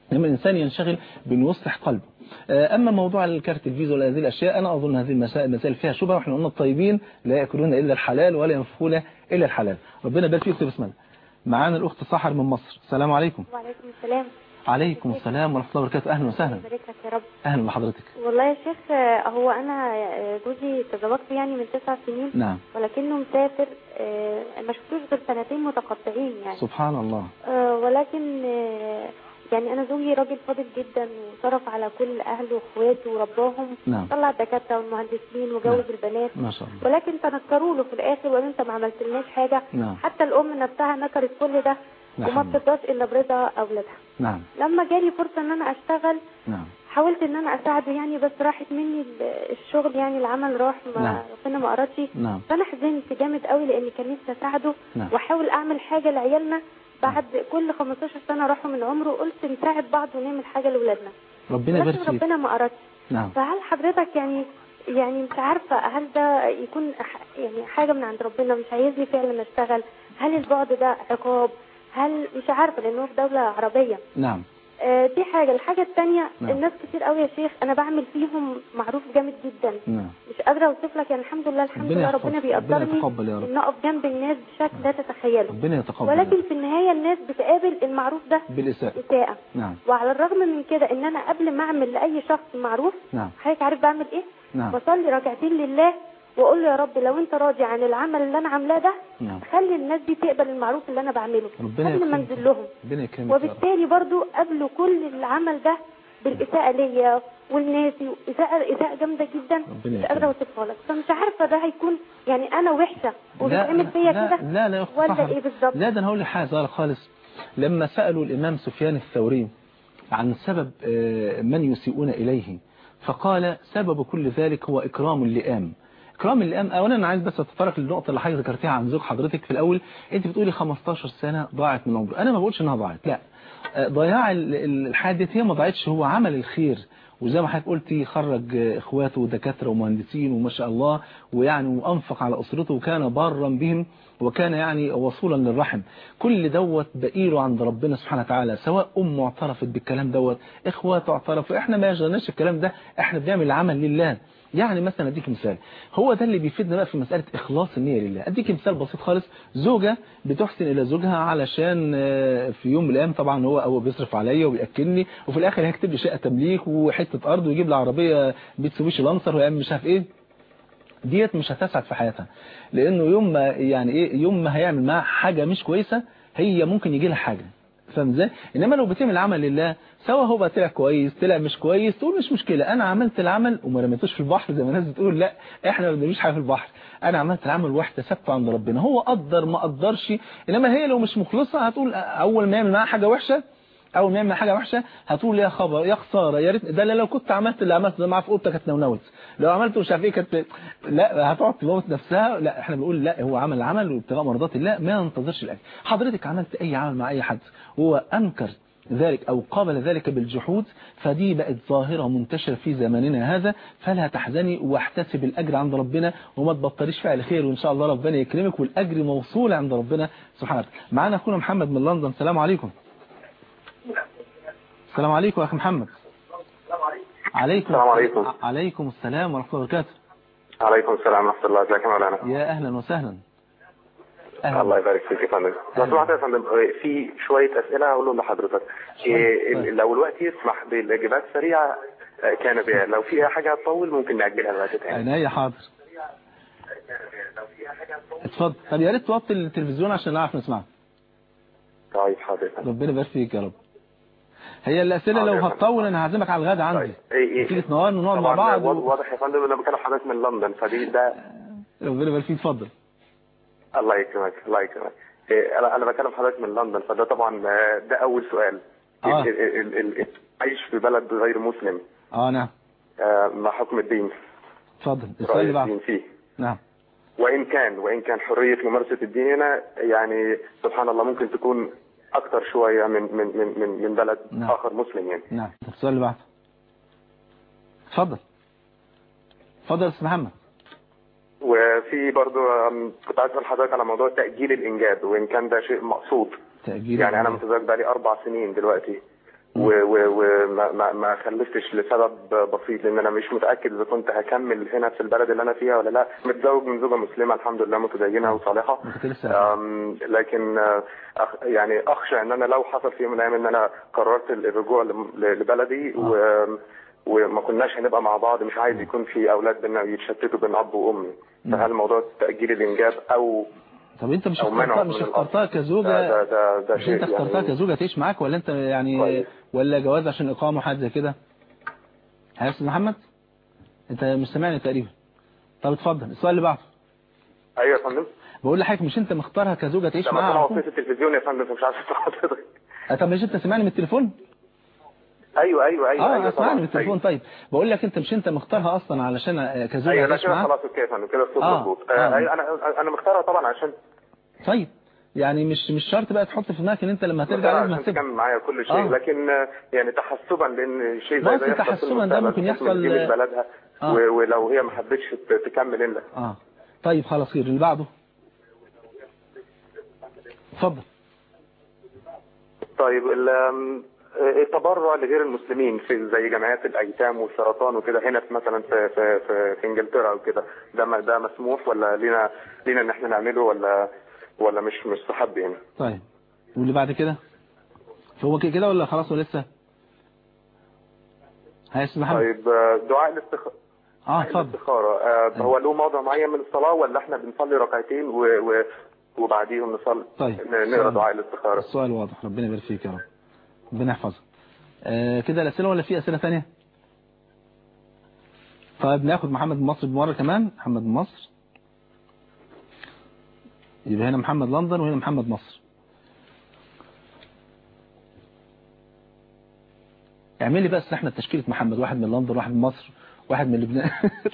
لما الإنسان ينشغل بأنه يصلح قلبه آه، أما موضوع الكارت الفيزا ولا هذه الأشياء أنا أظن هذه المسائل المسائل فيها شبهة وإحنا قلنا الطيبين لا يأكلون إلا الحلال ولا ينفقون إلا الحلال ربنا يبارك فيك بسم الله معانا الأخت سحر من مصر السلام عليكم وعليكم السلام عليكم السلام ورحمة الله وبركاته أهلا وسهلا يبارك لك يا رب أهلا بحضرتك والله يا شيخ آه، هو انا آه، جوزي تزوجت يعني من تسع سنين نعم ولكنه مسافر آه، ما شفتوش غير سنتين متقطعين يعني سبحان الله آه، ولكن آه، يعني انا زوجي راجل فاضل جدا وصرف على كل اهله واخواته ورباهم نعم. طلع الدكاتره والمهندسين وجوز البنات ما شاء الله ولكن تنكروا له في الاخر وقالوا انت ما عملتلناش حاجه نعم. حتى الام نفسها نكرت كل ده لا وما حول. بترضاش الا برضا اولادها نعم لما جالي فرصه ان انا اشتغل نعم حاولت ان انا اساعده يعني بس راحت مني ال- الشغل يعني العمل راح ما نعم. ربنا ما قررش نعم فانا حزنت جامد قوي لاني كان نفسي اساعده نعم. واحاول اعمل حاجه لعيالنا بعد كل 15 سنه راحوا من عمره قلت نساعد بعض ونعمل حاجه لاولادنا ربنا يبارك لكن فيك ربنا ما قررش نعم فهل حضرتك يعني يعني مش عارفه هل ده يكون ح- يعني حاجه من عند ربنا مش عايزني فعلا اشتغل هل البعد ده عقاب هل مش عارفه لانه في دوله عربيه نعم آه، دي حاجة الحاجة التانية نعم. الناس كتير قوي يا شيخ أنا بعمل فيهم معروف جامد جدا نعم مش قادرة أوصف لك يعني الحمد لله الحمد ربنا لله يحفظك. ربنا ربنا بيقدرني يتقبل يا رب. إن أقف جنب الناس بشكل لا تتخيله ربنا يتقبل ولكن في النهاية الناس بتقابل المعروف ده بالإساءة إساءة نعم وعلى الرغم من كده إن أنا قبل ما أعمل لأي شخص معروف نعم حضرتك عارف بعمل إيه؟ نعم بصلي ركعتين لله وأقول له يا رب لو أنت راضي عن العمل اللي أنا عاملاه ده نعم خلي الناس دي تقبل المعروف اللي أنا بعمله ربنا قبل ما يكرمك. أنزل لهم ربنا يكرمك يا رب وبالتالي برضو قبلوا كل العمل ده بالإساءة ليا والناس إساءة إساءة جامدة جدا ربنا مش قادرة يكرمك. أوصفها لك فمش عارفة ده هيكون يعني أنا وحشة لا وبيتعمل فيا لا كده لا لا يا أخت ولا سحر. إيه بالظبط؟ لا ده أنا هقول لك حاجة صغيرة خالص لما سألوا الإمام سفيان الثوري عن سبب آه، من يسيئون إليه فقال سبب كل ذلك هو إكرام اللئام إكرام اللئام أولا أنا عايز بس أتطرق للنقطة اللي حضرتك ذكرتيها عن زوج حضرتك في الأول أنت بتقولي 15 سنة ضاعت من عمره أنا ما بقولش إنها ضاعت لا آه، ضياع ال- ال- الحادث هي ما ضاعتش هو عمل الخير وزي ما حضرتك قلتي خرج آه، إخواته دكاترة ومهندسين وما شاء الله ويعني وأنفق على أسرته وكان بارا بهم وكان يعني وصولا للرحم كل دوت بقيله عند ربنا سبحانه وتعالى سواء أم اعترفت بالكلام دوت إخواته اعترفوا إحنا ما يشغلناش الكلام ده إحنا بنعمل العمل لله يعني مثلا اديك مثال هو ده اللي بيفيدنا بقى في مسألة إخلاص النية لله اديك مثال بسيط خالص زوجة بتحسن إلى زوجها علشان آه، في يوم من الأيام طبعا هو هو بيصرف عليا وبيأكلني وفي الآخر هيكتب لي شقة تمليك وحتة أرض ويجيب لي عربية بيتسوبيشي لانسر ويعمل مش عارف إيه ديت مش هتسعد في حياتها لانه يوم ما يعني ايه يوم ما هيعمل معاها حاجه مش كويسه هي ممكن يجي لها حاجه فاهم ازاي انما لو بتعمل عمل لله سواء هو بقى طلع كويس طلع مش كويس تقول مش مشكله انا عملت العمل وما رميتوش في البحر زي ما الناس بتقول لا احنا ما بنرميش حاجه في البحر انا عملت العمل واحتسبته عند ربنا هو قدر ما قدرش انما هي لو مش مخلصه هتقول اول ما يعمل معاها حاجه وحشه اول ما يعمل حاجه وحشه هتقول يا خبر يا خساره يا ريت ده أنا لو كنت عملت اللي عملته ده معاه في اوضتك كانت نونوت لو عملت مش عارف ايه كانت لا هتقعد تموت نفسها لا احنا بنقول لا هو عمل العمل وابتغاء مرضات الله ما ينتظرش الاجر حضرتك عملت اي عمل مع اي حد وهو انكر ذلك او قابل ذلك بالجحود فدي بقت ظاهره منتشره في زماننا هذا فلا تحزني واحتسب الاجر عند ربنا وما تبطليش فعل خير وان شاء الله ربنا يكرمك والاجر موصول عند ربنا سبحانه وتعالى معانا اخونا محمد من لندن السلام عليكم السلام عليكم يا اخي محمد عليكم السلام عليكم. عليكم السلام ورحمه الله وبركاته عليكم السلام ورحمة الله ازيك يا مولانا يا اهلا وسهلا الله يبارك فيك يا فندم لو أهلا. سمحت يا فندم آه، في شوية أسئلة هقولهم لحضرتك إيه، طيب. لو الوقت يسمح بالإجابات سريعة آه، كان بها لو في حاجة هتطول ممكن نأجلها لوقت تاني عينيا حاضر اتفضل طب يا ريت توطي التلفزيون عشان نعرف نسمعك طيب حاضر يا فندم. ربنا يبارك فيك يا رب هي الاسئله حاضر لو يا فندم. هتطول انا هعزمك على الغدا عندي طيب إيه إيه تيجي تنورنا ونقعد مع طبعاً بعض واضح- و... واضح يا فندم إن أنا بكلم حضرتك من لندن فدي ده ربنا يبارك فيك اتفضل الله يكرمك الله يكرمك إيه، أنا أنا بكلم حضرتك من لندن فده طبعا آه، ده أول سؤال آه. ال- ال- ال- ال- عايش في بلد غير مسلم اه نعم آه، ما حكم الدين اتفضل السؤال رأي اللي بعده الدين فيه نعم وإن كان وإن كان حرية ممارسة الدين هنا يعني سبحان الله ممكن تكون أكتر شوية من من من من, من بلد نعم. آخر مسلم يعني نعم السؤال اللي بعده اتفضل اتفضل يا استاذ محمد وفي برضو أم، كنت عايز أسأل حضرتك على موضوع تأجيل الإنجاب وإن كان ده شيء مقصود تأجيل يعني أنا الإنجاب. متزوج بقالي أربع سنين دلوقتي وما ما ما خلفتش لسبب بسيط لان انا مش متاكد اذا كنت هكمل هنا في البلد اللي انا فيها ولا لا متزوج من زوجه مسلمه الحمد لله متدينه وصالحه كنت لسه أم، لكن آه، أخ- يعني اخشى ان انا لو حصل في يوم من الايام ان انا قررت الرجوع لم- لبلدي و وما كناش هنبقى مع بعض مش عايز يكون في اولاد بينا يتشتتوا بين اب وام فهل موضوع تاجيل الانجاب او طب انت مش أو منعه اخترتها من مش الأصل. اخترتها ده كزوجة ده ده, ده مش شيء انت اخترتها يعني كزوجة تعيش معاك ولا انت يعني كويس. ولا جواز عشان اقامة وحاجة زي كده يا استاذ محمد انت مش سامعني تقريبا طب اتفضل السؤال اللي بعده ايوه يا فندم بقول لحضرتك مش انت مختارها كزوجة تعيش لما معاها طلعوا على طول؟ في التلفزيون يا فندم فمش عارف اسمع حضرتك آه، طب مش انت سامعني من التليفون ايوه ايوه ايوه اه ايوه اسمعني من طبعا التليفون طيب بقول لك انت مش انت مختارها اصلا علشان آه، كزوجة ايوه لا تعيش كده معاها خلاص اوكي يا فندم كده الصوت آه، مظبوط آه. آه، أيوة، انا انا مختارها طبعا عشان طيب يعني مش مش شرط بقى تحط في دماغك ان انت لما ترجع مختارها لازم عشان هتسيبها تكمل معايا كل شيء آه. لكن آه، يعني تحسبا لان شيء زي بس ده يحصل في تحسباً ده المستقبل ممكن بحكم يحصل، دي مش بلدها آه. و- ولو هي ما حبتش ت- تكمل الا اه طيب خلاص خير اللي بعده اتفضل طيب ال- آم، آه، التبرع لغير المسلمين في زي جمعيات الايتام والسرطان وكده هنا في مثلا في في في, في انجلترا وكده ده م- ده مسموح ولا لينا لينا ان احنا نعمله ولا ولا مش مستحب هنا طيب واللي بعد كده هو كده كده ولا خلاص ولا لسه هيا استاذ محمد طيب آه، دعاء الاستخ... اه اتفضل الاستخارة آه، هو له موضع معين من الصلاة ولا احنا بنصلي ركعتين و... و... وبعديهم نصلي طيب. ن- نقرا دعاء الاستخارة السؤال واضح ربنا يبارك فيك يا رب ربنا يحفظك آه كده الاسئله ولا في اسئله ثانيه طيب ناخد محمد من مصر بمره كمان محمد من مصر يبقى هنا محمد لندن وهنا محمد مصر اعمل لي بس احنا تشكيله محمد واحد من لندن واحد من مصر واحد من لبنان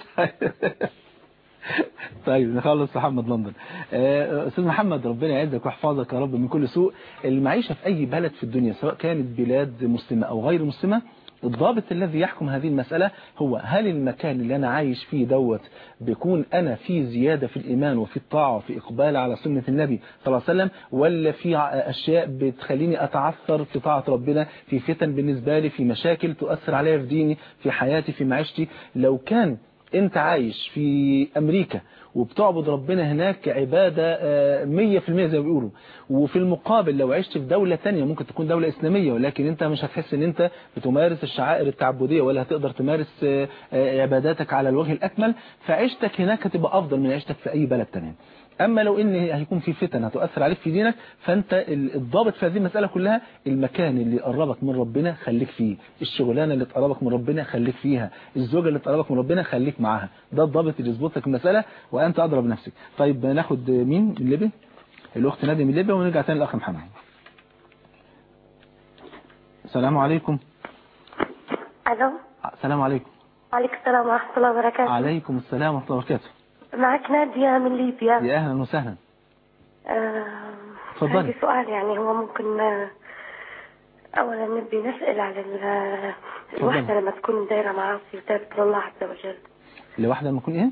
طيب نخلص محمد لندن آه، استاذ محمد ربنا يعزك ويحفظك يا رب من كل سوء المعيشة في اي بلد في الدنيا سواء كانت بلاد مسلمة او غير مسلمة الضابط الذي يحكم هذه المسألة هو هل المكان اللي أنا عايش فيه دوت بيكون أنا فيه زيادة في الإيمان وفي الطاعة وفي إقبال على سنة النبي صلى الله عليه وسلم ولا في أشياء بتخليني أتعثر في طاعة ربنا في فتن بالنسبة لي في مشاكل تؤثر عليا في ديني في حياتي في معيشتي لو كان انت عايش في امريكا وبتعبد ربنا هناك عبادة آه، مية في المية زي ما بيقولوا وفي المقابل لو عشت في دولة تانية ممكن تكون دولة اسلامية ولكن انت مش هتحس ان انت بتمارس الشعائر التعبدية ولا هتقدر تمارس آه، آه، عباداتك على الوجه الاكمل فعيشتك هناك هتبقى افضل من عيشتك في اي بلد تانية اما لو ان هيكون في فتن هتؤثر عليك في دينك فانت ال- الضابط في هذه المسألة كلها المكان اللي يقربك من ربنا خليك فيه الشغلانة اللي تقربك من ربنا خليك فيها الزوجة اللي تقربك من ربنا خليك معاها ده الضابط اللي يظبط لك المسألة وانت اضرب نفسك طيب ناخد مين من ليبيا الاخت نادية من ليبيا ونرجع تاني للاخ محمد السلام عليكم الو السلام عليكم وعليكم السلام ورحمه الله وبركاته عليكم السلام ورحمة الله وبركاته معك ناديه من ليبيا يا اهلا وسهلا آه، اتفضلي. عندي سؤال يعني هو ممكن آه، اولا نبي نسال على ال- الوحده لما تكون دايره معاصي وتابت لله عز وجل لواحدة لما يكون ايه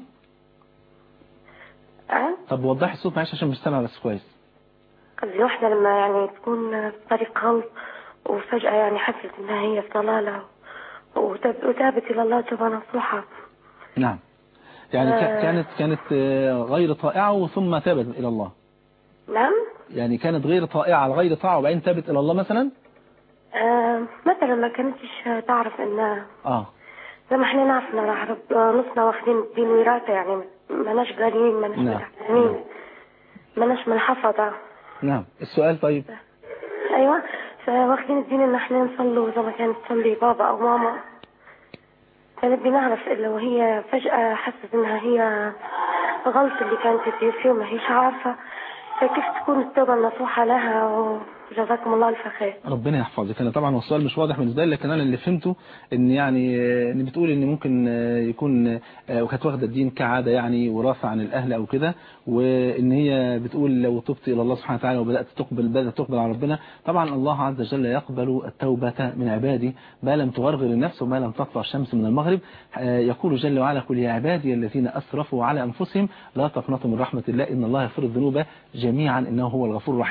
أه؟ طب وضحي الصوت معلش عشان مش سامع بس كويس الوحده لما يعني تكون في طريق غلط وفجاه يعني حست انها هي في ضلاله وتاب- وتابت الى الله توبه نصوحه نعم يعني كا- آه. كانت كانت آه، غير طائعة ثم تابت إلى الله نعم يعني كانت غير طائعة غير طاعة وبعدين تابت إلى الله مثلا آه مثلا ما كانتش تعرف ان اه زي ما احنا نعرف ان العرب نصنا واخدين الدين وراثه يعني ماناش قاريين ماناش نعم. متعلمين ماناش من حفظه نعم السؤال طيب ايوه فواخدين الدين ان احنا نصلوا زي ما كانت تصلي بابا او ماما فنبي نعرف الا وهي فجأة حست انها هي غلط اللي كانت تدير فيه وما هيش عارفة فكيف تكون التوبة النصوحة لها وجزاكم الله الف خير ربنا يحفظك انا طبعا هو السؤال مش واضح بالنسبه لي لكن انا اللي فهمته ان يعني آه، ان بتقول ان ممكن آه، يكون آه، وكانت واخده الدين كعاده يعني وراثه عن الاهل او كده وان هي بتقول لو تبت الى الله سبحانه وتعالى وبدات تقبل بدات تقبل على ربنا طبعا الله عز وجل يقبل التوبه من عباده ما لم تغرغر النفس وما لم تطلع الشمس من المغرب آه، يقول جل وعلا قل يا عبادي الذين اسرفوا على انفسهم لا تقنطوا من رحمه الله ان الله يغفر الذنوب جميعا انه هو الغفور الرحيم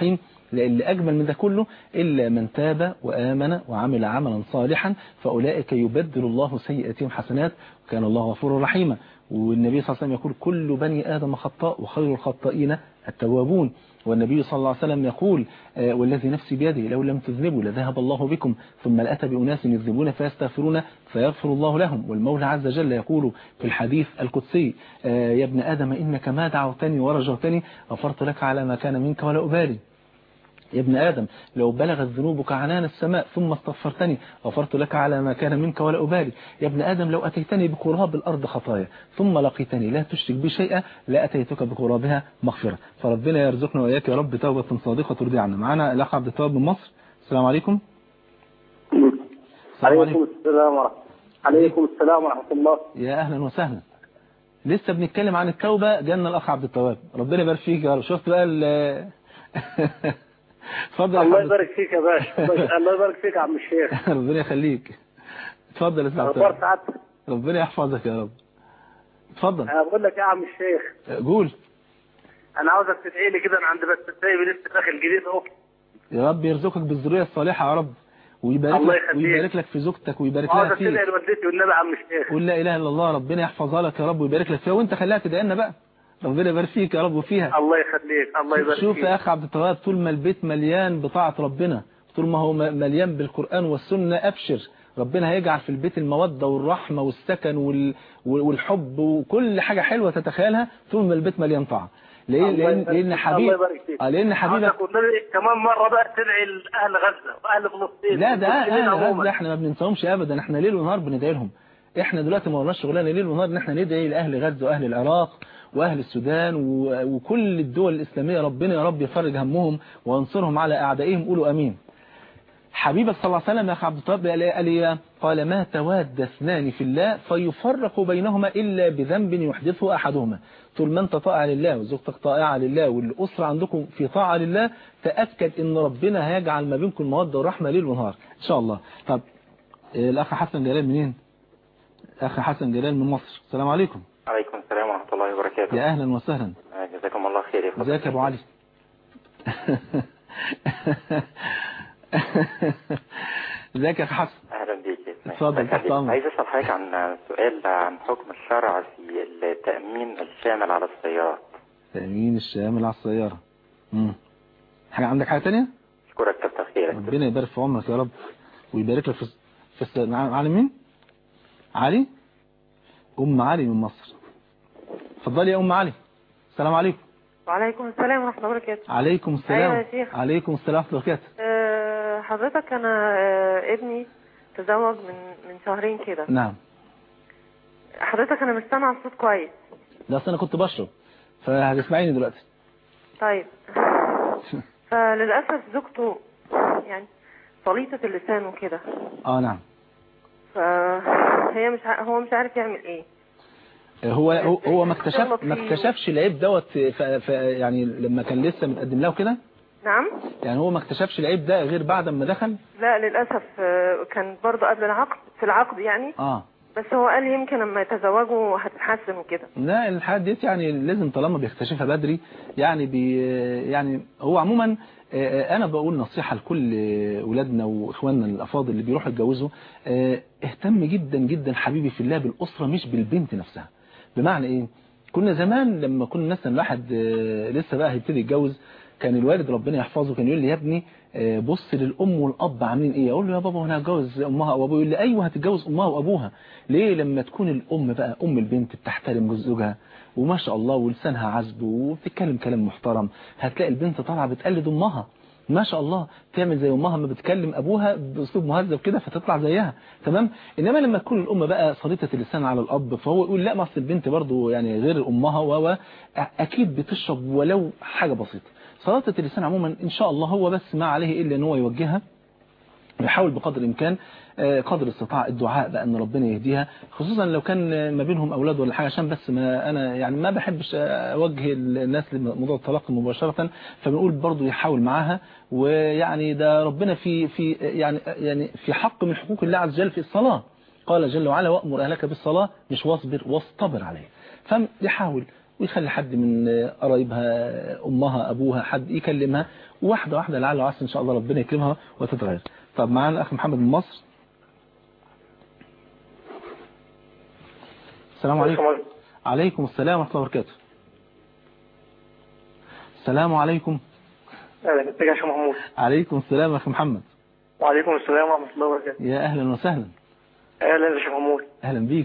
لأن اللي أجمل من ده كله إلا من تاب وآمن وعمل عملا صالحا فأولئك يبدل الله سيئاتهم حسنات وكان الله غفورا رحيما والنبي صلى الله عليه وسلم يقول كل بني آدم خطاء وخير الخطائين التوابون والنبي صلى الله عليه وسلم يقول آه، والذي نفسي بيده لو لم تذنبوا لذهب الله بكم ثم لأتى بأناس يذنبون فيستغفرون فيغفر الله لهم والمولى عز وجل يقول في الحديث القدسي آه، يا ابن آدم إنك ما دعوتني ورجوتني غفرت لك على ما كان منك ولا أبالي يا ابن آدم لو بلغت ذنوبك عنان السماء ثم استغفرتني غفرت لك على ما كان منك ولا أبالي يا ابن آدم لو أتيتني بقراب الأرض خطايا ثم لقيتني لا تشرك بي شيئا لا بقرابها مغفرة فربنا يرزقنا وإياك يا رب توبة صادقة ترضي عنا معنا الأخ عبد التواب من مصر السلام عليكم السلام عليكم السلام ورحمة عليكم السلام ورحمة الله يا أهلا وسهلا لسه بنتكلم عن التوبة جالنا الأخ عبد التواب ربنا يبارك فيك يا رب شفت بقى اتفضل يا الله حضرتك. يبارك فيك يا باشا الله يبارك فيك يا عم الشيخ ربنا يخليك اتفضل يا اخبار سعادتك سعادتك ربنا يحفظك يا رب اتفضل بقول لك يا عم الشيخ قول انا عاوزك تدعي لي كده انا عند بس السايب لسه داخل جديد اهو يا رب يرزقك بالذرية الصالحة يا رب ويبارك الله لك يخليك. ويبارك لك في زوجتك ويبارك لها عاوزك تدعي فيك لوالدتي والنبي يا عم الشيخ قول لا اله الا الله ربنا يحفظها لك يا رب ويبارك لك فيها وانت خليها تدعي لنا بقى ربنا يبارك فيك يا رب وفيها الله يخليك الله يبارك شوف فيك يا اخ عبد التواب طول ما البيت مليان بطاعة ربنا طول ما هو م- مليان بالقرآن والسنة ابشر ربنا هيجعل في البيت المودة والرحمة والسكن وال... وال- والحب وكل حاجة حلوة تتخيلها طول ما البيت مليان طاعة ليه الله لان يبارك لان فيك. حبيب الله يبارك فيك. آه، لان حبيبك عاوزك والنبي كمان مرة بقى تدعي لأهل غزة وأهل فلسطين لا ده والمسلمين اهل عموما. غزة احنا ما بننساهمش ابدا احنا ليل ونهار بندعي لهم احنا دلوقتي ما ورناش شغلانه ليل ونهار ان احنا ندعي لاهل غزة واهل العراق واهل السودان و- وكل الدول الاسلاميه ربنا يا رب يفرج همهم وينصرهم على اعدائهم قولوا امين حبيبك صلى الله عليه وسلم يا اخي عبد الطيب قال إيه؟ قال إيه؟ قال ما تواد اثنان في الله فيفرق بينهما الا بذنب يحدثه احدهما طول ما انت طائع لله وزوجتك طائعه لله والاسره عندكم في طاعه لله تاكد ان ربنا هيجعل ما بينكم موده ورحمه ليل ونهار ان شاء الله طب إيه، الاخ حسن جلال منين اخ حسن جلال من مصر السلام عليكم عليكم السلام ورحمة الله وبركاته يا اهلا وسهلا آه، جزاكم الله خير يا فضل. ازيك يا ابو علي ازيك يا اخ حسن أهلا بيك يا اسماعيل. اتفضل، الله تحت يخليك. أمرك. عايز أسأل حضرتك عن سؤال عن حكم الشرع في التأمين الشامل على السيارات تأمين الشامل على السيارة مم. حاجة عندك حاجة تانية أشكرك كتر خيرك ربنا يبارك في عمرك يا رب ويبارك لك في في الس... مع- علي مين علي أم علي من مصر اتفضلي يا أم علي السلام عليكم وعليكم السلام ورحمة الله وبركاته عليكم السلام أيوة يا شيخ. عليكم السلام ورحمة الله وبركاته أه حضرتك أنا أه ابني تزوج من من شهرين كده نعم حضرتك أنا مش سامعة الصوت كويس ده أصل أنا كنت بشرب فهتسمعيني دلوقتي طيب فللأسف زوجته يعني طليطة اللسان وكده اه نعم فهي مش ع... هو مش عارف يعمل ايه هو هو, هو ما اكتشف تغلط ما فيه. اكتشفش العيب دوت ف... ف... يعني لما كان لسه متقدم له كده نعم يعني هو ما اكتشفش العيب ده غير بعد ما دخل لا للأسف آه، كان برضه قبل العقد في العقد يعني اه بس هو قال يمكن لما يتزوجوا هتتحسن وكده لا الحاجات ديت يعني لازم طالما بيكتشفها بدري يعني بي يعني هو عموما آه، انا بقول نصيحة لكل اولادنا واخواننا الافاضل اللي بيروحوا يتجوزوا آه، اهتم جدا جدا حبيبي في الله بالاسرة مش بالبنت نفسها بمعنى ايه كنا زمان لما كنا مثلا الواحد آه، لسه بقى هيبتدي يتجوز كان الوالد ربنا يحفظه كان يقول لي يا ابني آه، بص للام والاب عاملين ايه اقول له يا بابا انا هتجوز امها او ابوها يقول لي ايوه هتتجوز امها وابوها ليه لما تكون الام بقى ام البنت بتحترم زوجها وما شاء الله ولسانها عذب وبتتكلم كلام محترم هتلاقي البنت طالعه بتقلد امها ما شاء الله تعمل زي امها ما بتكلم ابوها باسلوب مهذب كده فتطلع زيها تمام انما لما تكون الام بقى صليطه اللسان على الاب فهو يقول لا ما اصل البنت برضو يعني غير امها و اكيد بتشرب ولو حاجه بسيطه صلاه اللسان عموما ان شاء الله هو بس ما عليه الا ان هو يوجهها يحاول بقدر الإمكان آه، قدر الاستطاع الدعاء بقى ان ربنا يهديها خصوصا لو كان آه، ما بينهم أولاد ولا حاجة عشان بس ما أنا يعني ما بحبش آه، أوجه الناس لموضوع الطلاق مباشرة فبنقول برضو يحاول معاها ويعني ده ربنا في في يعني يعني في حق من حقوق الله عز وجل في الصلاة قال جل وعلا وأمر أهلك بالصلاة مش واصبر واصطبر عليه فيحاول ويخلي حد من قرايبها امها ابوها حد يكلمها واحده واحده لعل وعسى ان شاء الله ربنا يكرمها وتتغير طب معانا الاخ محمد من مصر السلام عليكم عليكم السلام ورحمه الله وبركاته السلام عليكم اهلا ازيك يا شيخ محمود عليكم السلام يا اخي محمد وعليكم السلام ورحمه الله وبركاته يا اهلا وسهلا اهلا يا شيخ محمود اهلا بيك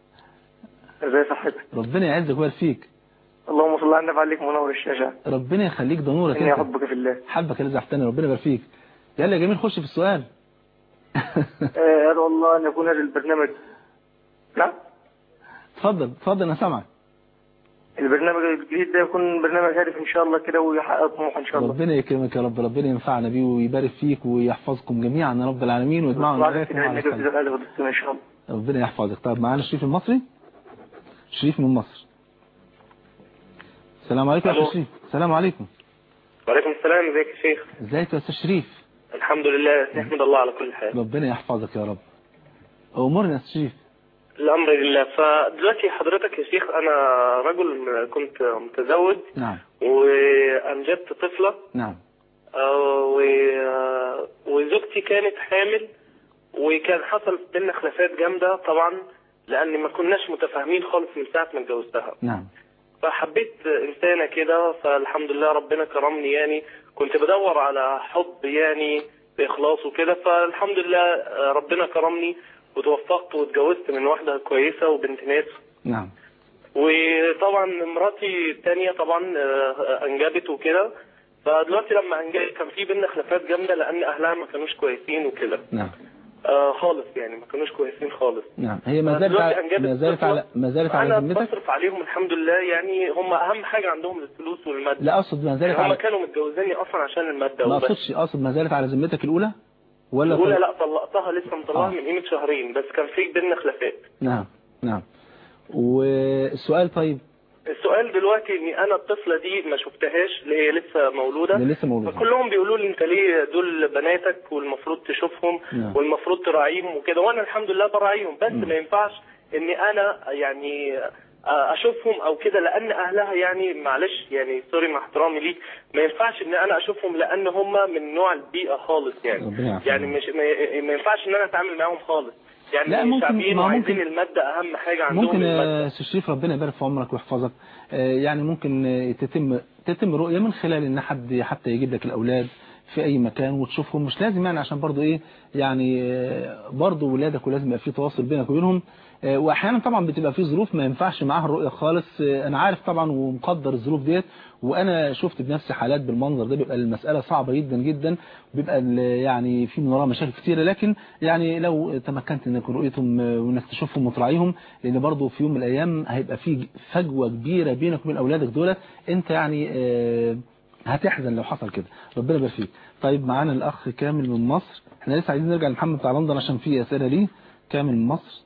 ازي صحتك ربنا يعزك ويبارك فيك اللهم صل على النبي عليك منور الشاشه ربنا يخليك ده نورك اني انت احبك في الله حبك اللي زحتني ربنا يبارك فيك يلا يا جميل خش في السؤال آه، ادعو الله ان يكون هذا البرنامج نعم اتفضل اتفضل انا سامعك البرنامج الجديد ده يكون برنامج هادف ان شاء الله كده ويحقق طموح ان شاء الله ربنا يكرمك يا رب ربنا ينفعنا بيه ويبارك فيك ويحفظكم جميعا يا رب العالمين ويجمعنا وعلى وإياكم كده على نجيب خير في الهدف والدستور ان شاء الله ربنا يحفظك طب معانا شريف المصري شريف من مصر السلام عليكم يا ألو. أخي شريف السلام عليكم وعليكم السلام ازيك يا شيخ ازيك يا استاذ شريف الحمد لله نحمد الله على كل حال ربنا يحفظك يا رب امورنا يا استاذ شريف الامر لله فدلوقتي حضرتك يا شيخ انا رجل كنت متزوج نعم وانجبت طفله نعم آه، و- آه، وزوجتي كانت حامل وكان حصل بينا خلافات جامده طبعا لان ما كناش متفاهمين خالص من ساعه ما اتجوزتها نعم فحبيت انسانه كده فالحمد لله ربنا كرمني يعني كنت بدور على حب يعني باخلاص وكده فالحمد لله آه، ربنا كرمني وتوفقت واتجوزت من واحده كويسه وبنت ناس نعم وطبعا مراتي الثانيه طبعا آه، انجبت وكده فدلوقتي لما انجبت كان في بينا خلافات جامده لان اهلها ما كانوش كويسين وكده نعم آه خالص يعني ما كانوش كويسين خالص نعم هي ما زالت دلوقتي على أنجبت ما زالت طفلة. على ما زالت على انا ذمتك بصرف عليهم الحمد لله يعني هم اهم حاجه عندهم الفلوس والماده لا اقصد ما زالت هم على كانوا متجوزيني اصلا عشان الماده ما وبس اقصدش اقصد ما زالت على ذمتك الاولى ولا الاولى طل- لا طلقتها لسه مطلقها آه. من قيمه شهرين بس كان في بينا خلافات نعم نعم والسؤال طيب السؤال دلوقتي اني انا الطفله دي ما شفتهاش اللي هي لسه مولوده اللي لسه مولودة. فكلهم بيقولوا لي انت ليه دول بناتك والمفروض تشوفهم نعم. والمفروض تراعيهم وكده وانا الحمد لله براعيهم بس ما ينفعش اني انا يعني آه، اشوفهم او كده لان اهلها يعني معلش يعني سوري مع احترامي ليك ما ينفعش ان انا اشوفهم لان هم من نوع البيئه خالص يعني ربنا يعافيك. يعني مش ما- ما ينفعش ان انا اتعامل معاهم خالص يعني لا، ممكن- شعبيين ما وعايزين ممكن- الماده اهم حاجه عندهم ممكن الماده يا استاذ شريف ربنا يبارك في عمرك ويحفظك آه، يعني ممكن آه، تتم تتم رؤيه من خلال ان حد حتى يجيب لك الاولاد في اي مكان وتشوفهم مش لازم يعني عشان برضو ايه يعني آه، برضو ولادك ولازم يبقى في تواصل بينك وبينهم آه، واحيانا طبعا بتبقى في ظروف ما ينفعش معاها الرؤيه خالص آه، انا عارف طبعا ومقدر الظروف ديت وانا شفت بنفسي حالات بالمنظر ده بيبقى المساله صعبه جدا جدا بيبقى ال- يعني في من وراها مشاكل كتيره لكن يعني لو تمكنت انك رؤيتهم آه، وانك تشوفهم وتراعيهم لان برضو في يوم من الايام هيبقى في فجوه كبيره بينك وبين اولادك دولت انت يعني آه، هتحزن لو حصل كده ربنا يبارك فيك طيب معانا الاخ كامل من مصر احنا لسه عايزين نرجع لمحمد بتاع لندن عشان في اسئله ليه كامل من مصر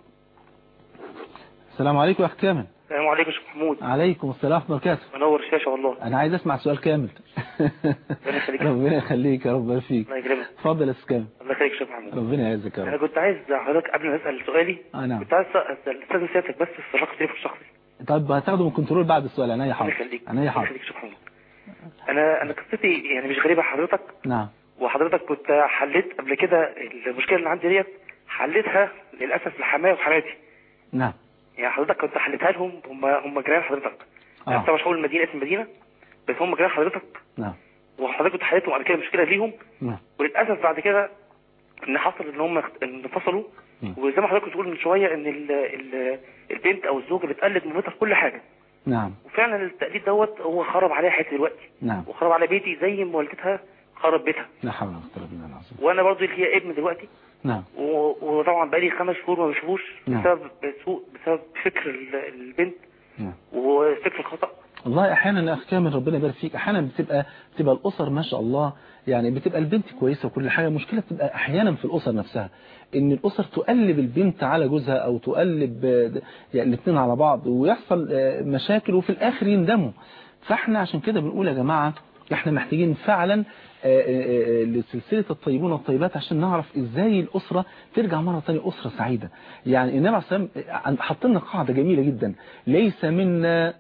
السلام عليكم يا اخ كامل السلام عليكم يا شيخ محمود عليكم السلام ورحمه الله وبركاته منور الشاشه والله انا عايز اسمع سؤال كامل ربنا يخليك ربنا يخليك يا رب يبارك فيك الله يكرمك اتفضل يا استاذ كامل الله يخليك يا شيخ محمود ربنا يعزك يا انا رب كنت عايز حضرتك قبل ما اسال سؤالي اه نعم كنت عايز اسال استاذ سيادتك بس في رقم تليفون الشخصي طيب هتاخده من كنترول بعد السؤال عينيا الله حاضر يخليك عينيا الله حاضر يخليك يا شيخ محمود انا انا قصتي يعني مش غريبه على حضرتك نعم وحضرتك كنت حليت قبل كده المشكله اللي عندي ديت حليتها للاسف لحماية وحماتي نعم يعني حضرتك كنت حليتها لهم هم هم جيران حضرتك آه. انا طبعا مش هقول المدينه اسم المدينه بس هم جيران حضرتك نعم وحضرتك كنت حليتهم قبل كده مشكله ليهم نعم وللاسف بعد كده ان حصل ان هم اخت- انفصلوا مم. وزي ما حضرتك بتقول من شويه ان ال ال البنت او الزوجه بتقلد مامتها في كل حاجه نعم وفعلا التقليد دوت هو خرب عليها حياتي دلوقتي نعم وخرب على بيتي زي ما والدتها خرب بيتها لا حول ولا قوه الا بالله العظيم وانا برضو اللي هي ابن دلوقتي نعم و- وطبعا بقالي خمس شهور ما بشوفوش نعم. بسبب سوء بسبب فكر ال- البنت نعم وفكر الخطا والله احيانا يا اخ كامل ربنا يبارك فيك احيانا بتبقى بتبقى الاسر ما شاء الله يعني بتبقى البنت كويسه وكل حاجه المشكله بتبقى احيانا في الاسر نفسها ان الاسر تقلب البنت على جوزها او تقلب آه، يعني الاثنين على بعض ويحصل آه، مشاكل وفي الاخر يندموا فاحنا عشان كده بنقول يا جماعه احنا محتاجين فعلا آه، آه، آه، لسلسله الطيبون والطيبات عشان نعرف ازاي الاسره ترجع مره ثانيه اسره سعيده يعني النبي عليه الصلاه والسلام حط لنا قاعده جميله جدا ليس منا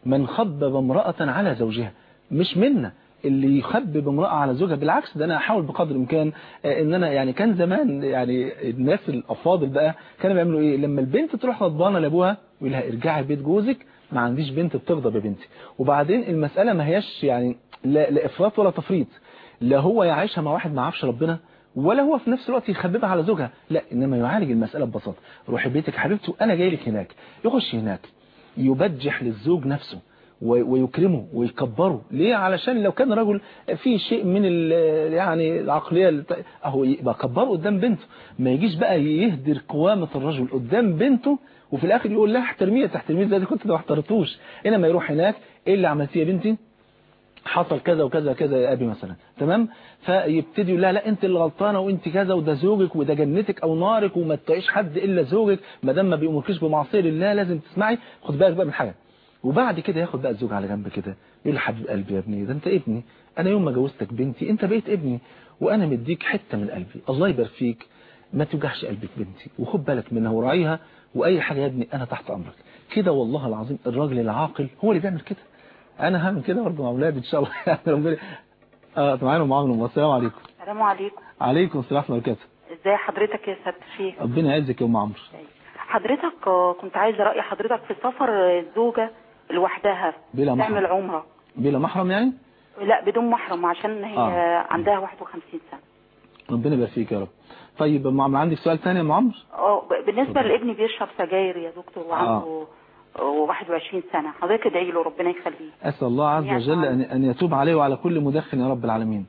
من خبب امرأة على زوجها مش منا اللي يخبب امرأة على زوجها بالعكس ده انا احاول بقدر الامكان آه، ان انا يعني كان زمان يعني الناس الافاضل بقى كانوا بيعملوا ايه لما البنت تروح غضبانه لابوها يقول لها ارجعي بيت جوزك ما عنديش بنت بتغضب يا بنتي وبعدين المسألة ما هياش يعني لا, لا افراط ولا تفريط لا هو يعيشها مع واحد ما عرفش ربنا ولا هو في نفس الوقت يخببها على زوجها لا انما يعالج المسألة ببساطة روحي بيتك حبيبتي وانا جاي لك هناك يخش هناك يبجح للزوج نفسه و- ويكرمه ويكبره ليه علشان لو كان رجل في شيء من ال- يعني العقلية الت- اهو يبقى كبره قدام بنته ما يجيش بقى يهدر قوامة الرجل قدام بنته وفي الاخر يقول لها احترميه تحترميه زي ده كنت ما احترتوش انما يروح هناك ايه اللي عملتيه يا بنتي حصل كذا وكذا كذا يا ابي مثلا تمام فيبتدي يقول لها لا انت اللي غلطانه وانت كذا وده زوجك وده جنتك او نارك وما تطيعيش حد الا زوجك ما دام ما بيامركيش بمعصيه لله لازم تسمعي خد بالك بقى من حاجه وبعد كده ياخد بقى الزوج على جنب كده يقول له حبيب قلبي يا ابني ده انت ابني انا يوم ما جوزتك بنتي انت بقيت ابني وانا مديك حته من قلبي الله يبارك فيك ما توجعش قلبك بنتي وخد بالك منها وراعيها واي حاجه يا ابني انا تحت امرك كده والله العظيم الراجل العاقل هو اللي بيعمل كده انا هعمل كده برضه مع اولادي ان شاء الله يعني ربنا اه معانا معاهم السلام عليكم السلام عليكم عليكم السلام ورحمه الله وبركاته ازاي حضرتك يا سيادة الشيخ ربنا يعزك يا ام عمرو حضرتك آه، كنت عايزه راي حضرتك في سفر الزوجه لوحدها بلا محرم. تعمل عمره بلا محرم يعني لا بدون محرم عشان هي آه. عندها 51 سنه ربنا يبارك فيك يا رب طيب ام عمرو عندك سؤال ثاني يا ام عمرو اه ب- بالنسبه لابني بيشرب سجاير يا دكتور وعنده آه. 21 سنه حضرتك ادعي له ربنا يخليه أسأل الله عز يعني وجل أن أن يتوب عليه وعلى كل مدخن يا رب العالمين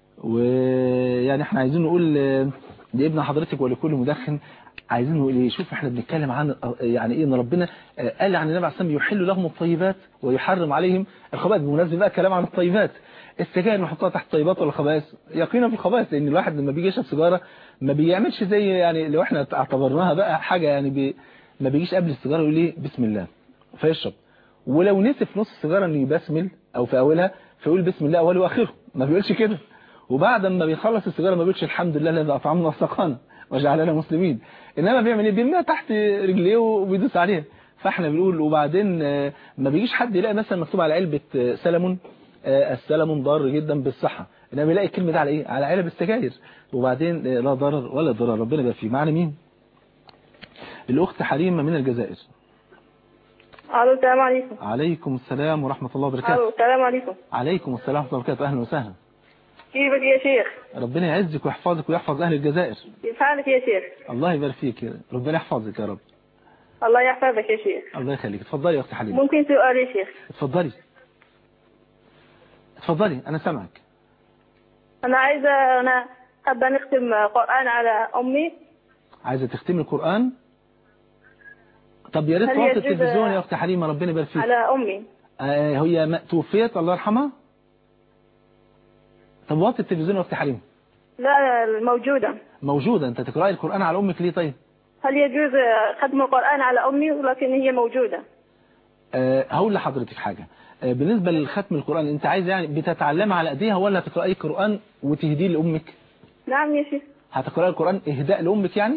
ويعني احنا عايزين نقول آه، لابن حضرتك ولكل مدخن عايزين نقول ايه شوف احنا بنتكلم عن آه، يعني ايه ان ربنا آه، قال عن النبي عليه الصلاه والسلام يحل لهم الطيبات ويحرم عليهم الخبائث بمناسبه بقى كلام عن الطيبات السجاير نحطها تحت الطيبات ولا الخبائث يقينا في الخبائث لان الواحد لما بيجي يشرب سيجاره ما بيعملش زي يعني لو احنا اعتبرناها بقى حاجه يعني بي ما بيجيش قبل السيجاره يقول ايه بسم الله فيشرب ولو نسي في نص السيجاره انه يبسمل او في اولها فيقول بسم الله اوله واخره ما بيقولش كده وبعد ما بيخلص السيجاره ما بيقولش الحمد لله الذي اطعمنا وسقانا وجعلنا مسلمين انما بيعمل ايه بيرميها تحت رجليه وبيدوس عليها فاحنا بنقول وبعدين آه، ما بيجيش حد يلاقي مثلا مكتوب على علبه آه، سلمون آه، السلمون ضار جدا بالصحه انما بيلاقي الكلمه دي على ايه على علب السجاير وبعدين آه، لا ضرر ولا ضرر ربنا يبارك فيه معنا مين الاخت حليمه من الجزائر الو السلام عليكم عليكم السلام ورحمه الله وبركاته الو السلام عليكم عليكم السلام ورحمه الله وبركاته اهلا وسهلا كيفك يا شيخ ربنا يعزك ويحفظك ويحفظ اهل الجزائر كيف حالك يا شيخ الله يبارك فيك يا- ربنا يحفظك يا رب الله يحفظك يا شيخ الله يخليك اتفضلي يا اختي حليمه ممكن سؤال يا شيخ اتفضلي اتفضلي انا سامعك انا عايزه انا حابه نختم قران على امي عايزه تختمي القران طب يا ريت هل توطي يجوز التلفزيون يا اختي حليمه ربنا يبارك فيك على امي آه هي ما- توفيت الله يرحمها طب وطي التلفزيون يا اختي حليمه لا الموجوده موجوده انت تقراي القران على امك ليه طيب هل يجوز ختم القران على امي ولكن هي موجوده أه هقول لحضرتك حاجة أه بالنسبة لختم القرآن انت عايز يعني بتتعلمها على ايديها ولا هتقرأي القرآن وتهديه لأمك نعم يا شيخ هتقرأي القرآن اهداء لأمك يعني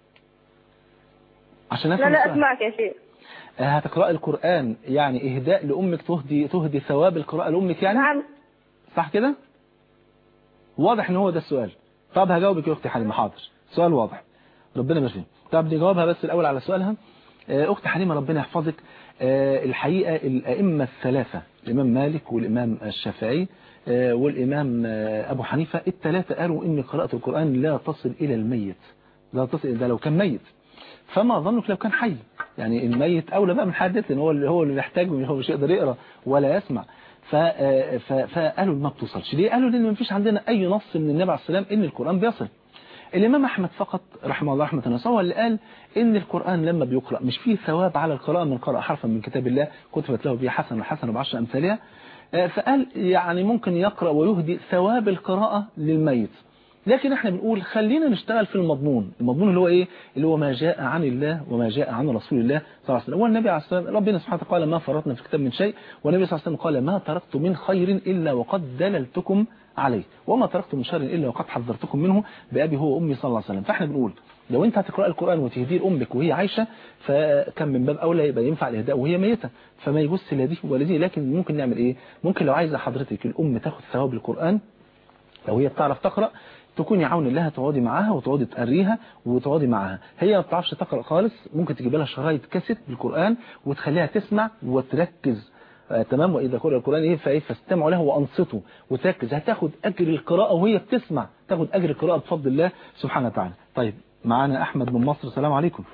عشان لا افهم لا السؤال. اسمعك يا شيخ أه هتقرأي القرآن يعني اهداء لأمك تهدي تهدي ثواب القراءة لأمك يعني نعم صح كده واضح ان هو ده السؤال طب هجاوبك يا اختي حليمة حاضر سؤال واضح ربنا يبارك فيك طب نجاوبها بس الاول على سؤالها آه، اخت حليمة ربنا يحفظك آه، الحقيقة الائمة الثلاثة الامام مالك والامام الشافعي آه، والامام آه، ابو حنيفة الثلاثة قالوا ان قراءة القرآن لا تصل الى الميت لا تصل ده لو كان ميت فما ظنك لو كان حي يعني الميت اولى بقى من حد لان هو اللي هو اللي محتاج هو مش يقدر يقرا ولا يسمع ف- آه، ف- فقالوا ما بتوصلش ليه قالوا لان ما فيش عندنا اي نص من النبي عليه السلام ان القران بيصل الامام احمد فقط رحمه الله رحمه واسعه هو اللي قال ان القران لما بيقرا مش فيه ثواب على القراءه من قرأ حرفا من كتاب الله كتبت له به حسنه وحسنه بعشر امثالها آه، فقال يعني ممكن يقرا ويهدي ثواب القراءه للميت لكن احنا بنقول خلينا نشتغل في المضمون المضمون اللي هو ايه اللي هو ما جاء عن الله وما جاء عن رسول الله صلى الله عليه وسلم والنبي عليه الصلاه والسلام ربنا سبحانه وتعالى قال ما فرطنا في الكتاب من شيء والنبي صلى الله عليه وسلم قال ما تركت من خير الا وقد دللتكم عليه وما تركت من شر الا وقد حذرتكم منه بابي هو وامي صلى الله عليه وسلم فاحنا بنقول لو انت هتقرأ القرآن وتهديه لأمك وهي عايشة فكان من باب أولى يبقى ينفع الإهداء وهي ميتة فما يجوز لا دي ولا دي لكن ممكن نعمل إيه ممكن لو عايزة حضرتك الأم تاخد ثواب القرآن لو هي بتعرف تقرأ تكوني عون الله تقعدي معاها وتقعدي تقريها وتقعدي معاها هي ما بتعرفش تقرأ خالص ممكن تجيب لها شرايط كاسيت بالقرآن وتخليها تسمع وتركز آه تمام وإذا قرأ القرآن إيه فإيه فاستمعوا له وأنصتوا وتركز هتاخد أجر القراءة وهي بتسمع تاخد أجر القراءة بفضل الله سبحانه وتعالى طيب معانا أحمد من مصر السلام عليكم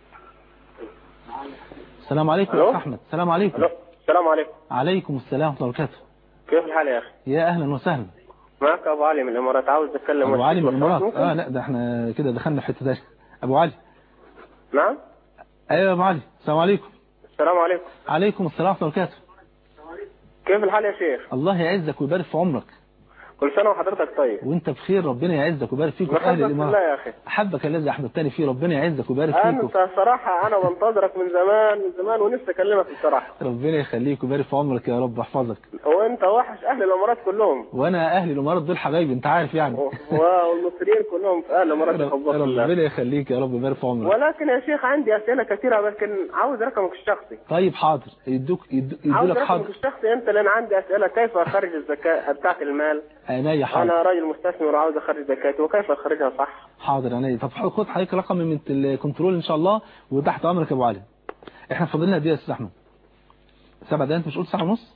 السلام عليكم يا أحمد السلام عليكم السلام عليكم عليكم السلام ورحمة الله وبركاته كيف الحال يا أخي يا أهلا وسهلا معك أبو علي من الإمارات عاوز أتكلم أبو علي من الإمارات ممكن؟ آه لا ده احنا كده دخلنا في حتة تانية أبو علي نعم أيوة يا أبو علي السلام عليكم السلام عليكم عليكم السلام ورحمة الله وبركاته كيف الحال يا شيخ الله يعزك ويبارك في عمرك كل سنة وحضرتك طيب وانت بخير ربنا يعزك ويبارك فيك وفي اهل بحبك الامارات بالله يا أخي احبك الذي احببتني فيه ربنا يعزك ويبارك فيك أنت صراحة أنا بنتظرك من زمان من زمان ونفسي أكلمك بصراحة ربنا يخليك ويبارك في عمرك يا رب احفظك وأنت وحش أهل الإمارات كلهم وانا اهل الامارات دول حبايبي انت عارف يعني والمصريين كلهم في أهل الإمارات يحبوك الله ربنا يخليك يا رب يبارك في عمرك ولكن يا شيخ عندي أسئلة كثيرة لكن عاوز رقمك الشخصي طيب حاضر يدوك يدو- عاوز يدولك رقمك حاضر الشخصي أنت لأن عندي أسئلة كيف أخرج الزكاة بتاعت المال عينيا أنا حاضر راجل مستثمر وعاوز أخرج زكاتي وكيف أخرجها صح حاضر عينيا طب خد حضرتك رقم من الكنترول ان شاء الله وتحت امرك يا ابو علي احنا فاضلنا قد ايه يا استاذ احمد سبع دقايق انت مش قلت ساعه ونص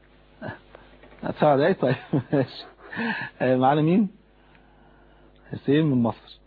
سبع دقايق طيب ماشي آه، معانا مين حسين من مصر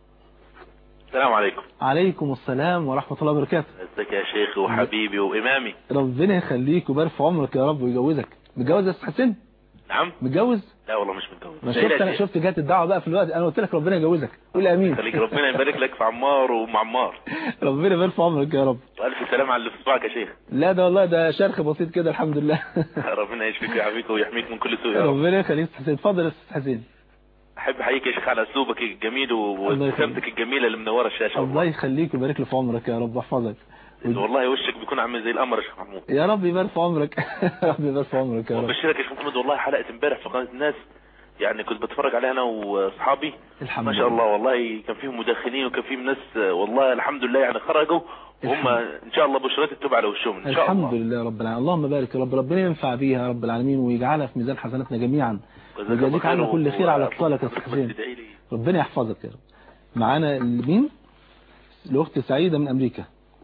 السلام عليكم عليكم السلام ورحمة الله وبركاته ازيك يا شيخ وحبيبي وامامي ربنا يخليك ويبارك في عمرك يا رب ويجوزك متجوز يا استاذ حسين نعم متجوز لا والله مش متجوز ما سهل يا شفت انا شيخ. شفت جات الدعوه بقى في الوقت انا قلت لك ربنا يجوزك قول امين خليك ربنا يبارك لك في عمار ومعمار ربنا يبارك في عمرك يا رب والف سلام على اللي في صباعك يا شيخ لا ده والله ده شرخ بسيط كده الحمد لله ربنا يشفيك ويعافيك ويحميك من كل سوء يا رب ربنا يخليك يا أستاذ حسين اتفضل يا استاذ حسين احب احييك يا شيخ على اسلوبك الجميل الله يخليك. وابتسامتك الجميله اللي منوره الشاشه الله يخليك ويبارك لي في عمرك يا رب واحفظك والله وشك بيكون عامل زي القمر يا شيخ محمود يا رب يبارك في عمرك رب يبارك في عمرك يا رب وبشرك يا شيخ محمود والله حلقه امبارح في قناه الناس يعني كنت بتفرج عليها انا واصحابي الحمد ما شاء لله. الله والله كان فيهم مدخنين وكان فيهم ناس والله الحمد لله يعني خرجوا وهم ان شاء الله بشرات التوبه على وشهم ان شاء الله الحمد لله رب العالمين اللهم بارك يا رب ربنا ينفع بيها يا رب العالمين ويجعلها في ميزان حسناتنا جميعا جزاك ويجازيك الله عنا خير كل خير على اتصالك يا وحضرتك استاذ حسين تدعي لي. ربنا يحفظك يا رب معانا مين الاخت سعيده من امريكا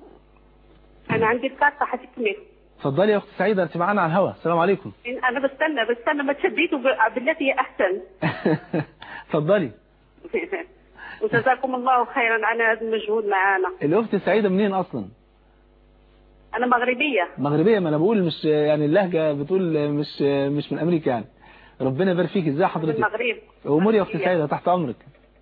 انا عندي الكارتة هتكمل اتفضلي يا اخت سعيده انت معانا على الهوا السلام عليكم انا بستنى بستنى ما تشديته ب- بالتي هي احسن اتفضلي وجزاكم الله خيرا على هذا المجهود معانا الاخت سعيده منين اصلا انا مغربيه مغربيه ما انا بقول مش يعني اللهجه بتقول مش مش من امريكا يعني ربنا يبارك فيك ازاي من حضرتك المغرب امور يا اخت سعيده تحت امرك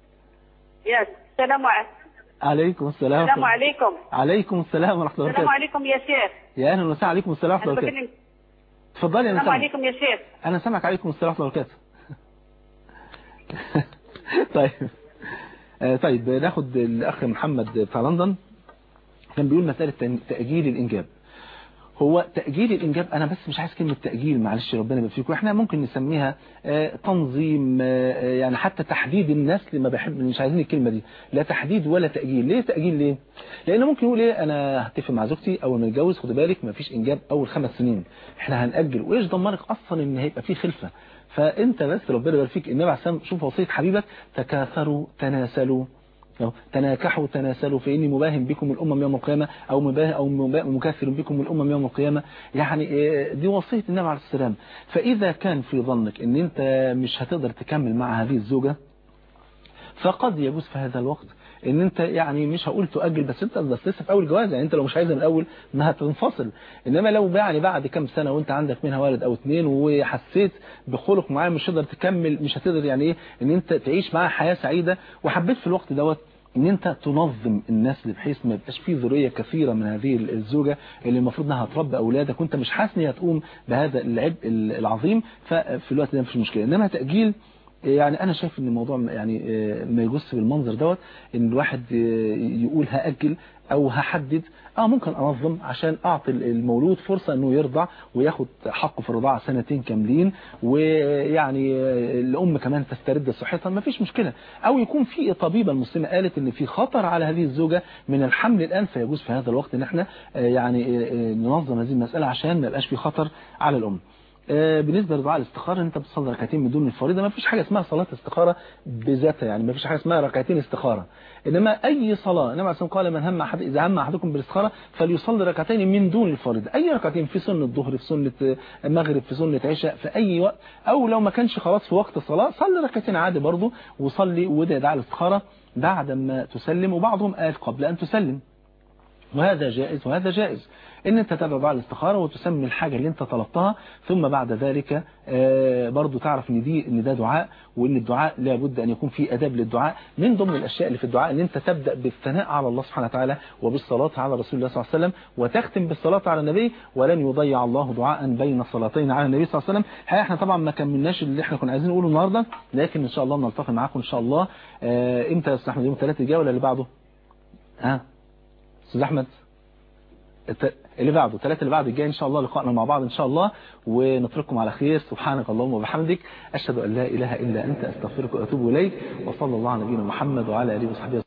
يا السلام عليكم عليكم السلام السلام عليكم عليكم السلام ورحمه الله السلام وبركاته عليكم يا شيخ يا اهلا وسهلا عليكم السلام ورحمه انا الله وبركاته بكلم اتفضلي انا السلام سامعك عليكم يا شيخ انا سامعك عليكم السلام ورحمه الله وبركاته طيب آه، طيب ناخد الاخ محمد بتاع لندن كان بيقول مساله تن- تاجيل الانجاب هو تأجيل الإنجاب أنا بس مش عايز كلمة تأجيل معلش ربنا يبارك فيكم إحنا ممكن نسميها آه، تنظيم آه، آه، يعني حتى تحديد النسل ما بحب مش عايزين الكلمة دي لا تحديد ولا تأجيل ليه تأجيل ليه لأنه ممكن يقول إيه أنا هتفق مع زوجتي أول ما نتجوز خد بالك ما فيش إنجاب أول خمس سنين إحنا هنأجل وإيش ضمنك أصلا إن هيبقى في خلفة فأنت بس ربنا يبارك فيك النبي عليه السلام شوف وصية حبيبك تكاثروا تناسلوا أهو، تناكحوا تناسلوا فإني مباهم بكم الأمم يوم القيامة أو مباه أو مبا- مكاثر بكم الأمم يوم القيامة يعني آه، دي وصية النبي عليه السلام فإذا كان في ظنك إن أنت مش هتقدر تكمل مع هذه الزوجة فقد يجوز في هذا الوقت ان انت يعني مش هقول تؤجل بس انت بس لسه في اول جواز يعني انت لو مش عايزها من الاول ما هتنفصل انما لو يعني بعد كام سنه وانت عندك منها والد او اتنين وحسيت بخلق معاه مش هتقدر تكمل مش هتقدر يعني ايه ان انت تعيش معاه حياه سعيده وحبيت في الوقت دوت ان انت تنظم النسل بحيث ما يبقاش فيه ذريه كثيره من هذه الزوجه اللي المفروض انها تربي اولادك وانت مش حاسس ان هي هتقوم بهذا العبء العظيم ففي الوقت ده مفيش مشكله انما تاجيل يعني انا شايف ان الموضوع يعني آه، ما يجوز بالمنظر دوت ان الواحد آه، يقول هاجل او هحدد اه ممكن انظم عشان اعطي المولود فرصة انه يرضع وياخد حقه في الرضاعة سنتين كاملين ويعني الام كمان تسترد صحتها ما فيش مشكلة او يكون في طبيبة المسلمة قالت ان في خطر على هذه الزوجة من الحمل الان فيجوز في هذا الوقت ان احنا يعني ننظم هذه المسألة عشان ما يبقاش في خطر على الام بالنسبة لدعاء الاستخارة انت بتصلي ركعتين من دون الفريضة ما فيش حاجة اسمها صلاة استخارة بذاتها يعني ما فيش حاجة اسمها ركعتين استخارة انما اي صلاة انما عشان قال من هم أحد اذا هم احدكم بالاستخارة فليصلي ركعتين من دون الفريضة اي ركعتين في سنة الظهر في سنة المغرب في سنة عشاء في اي وقت او لو ما كانش خلاص في وقت الصلاة صلي ركعتين عادي برضه وصلي وده دعاء الاستخارة بعد ما تسلم وبعضهم قال قبل ان تسلم وهذا جائز وهذا جائز ان انت تدعو دعاء الاستخاره وتسمي الحاجه اللي انت طلبتها ثم بعد ذلك برضو تعرف ان دي ان ده دعاء وان الدعاء لابد ان يكون فيه اداب للدعاء من ضمن الاشياء اللي في الدعاء ان انت تبدا بالثناء على الله سبحانه وتعالى وبالصلاه على رسول الله صلى الله عليه وسلم وتختم بالصلاه على النبي ولن يضيع الله دعاء بين صلاتين على النبي صلى الله عليه وسلم احنا طبعا ما كملناش اللي احنا كنا عايزين نقوله النهارده لكن ان شاء الله نلتقي معاكم ان شاء الله امتى يا استاذ احمد يوم الثلاث الجاي ولا اللي بعده ها استاذ احمد اللي بعده الثلاثة اللي بعد الجاي إن شاء الله لقائنا مع بعض إن شاء الله ونترككم على خير سبحانك اللهم وبحمدك أشهد أن لا إله إلا أنت أستغفرك وأتوب إليك وصلى الله على نبينا محمد وعلى آله وصحبه وسلم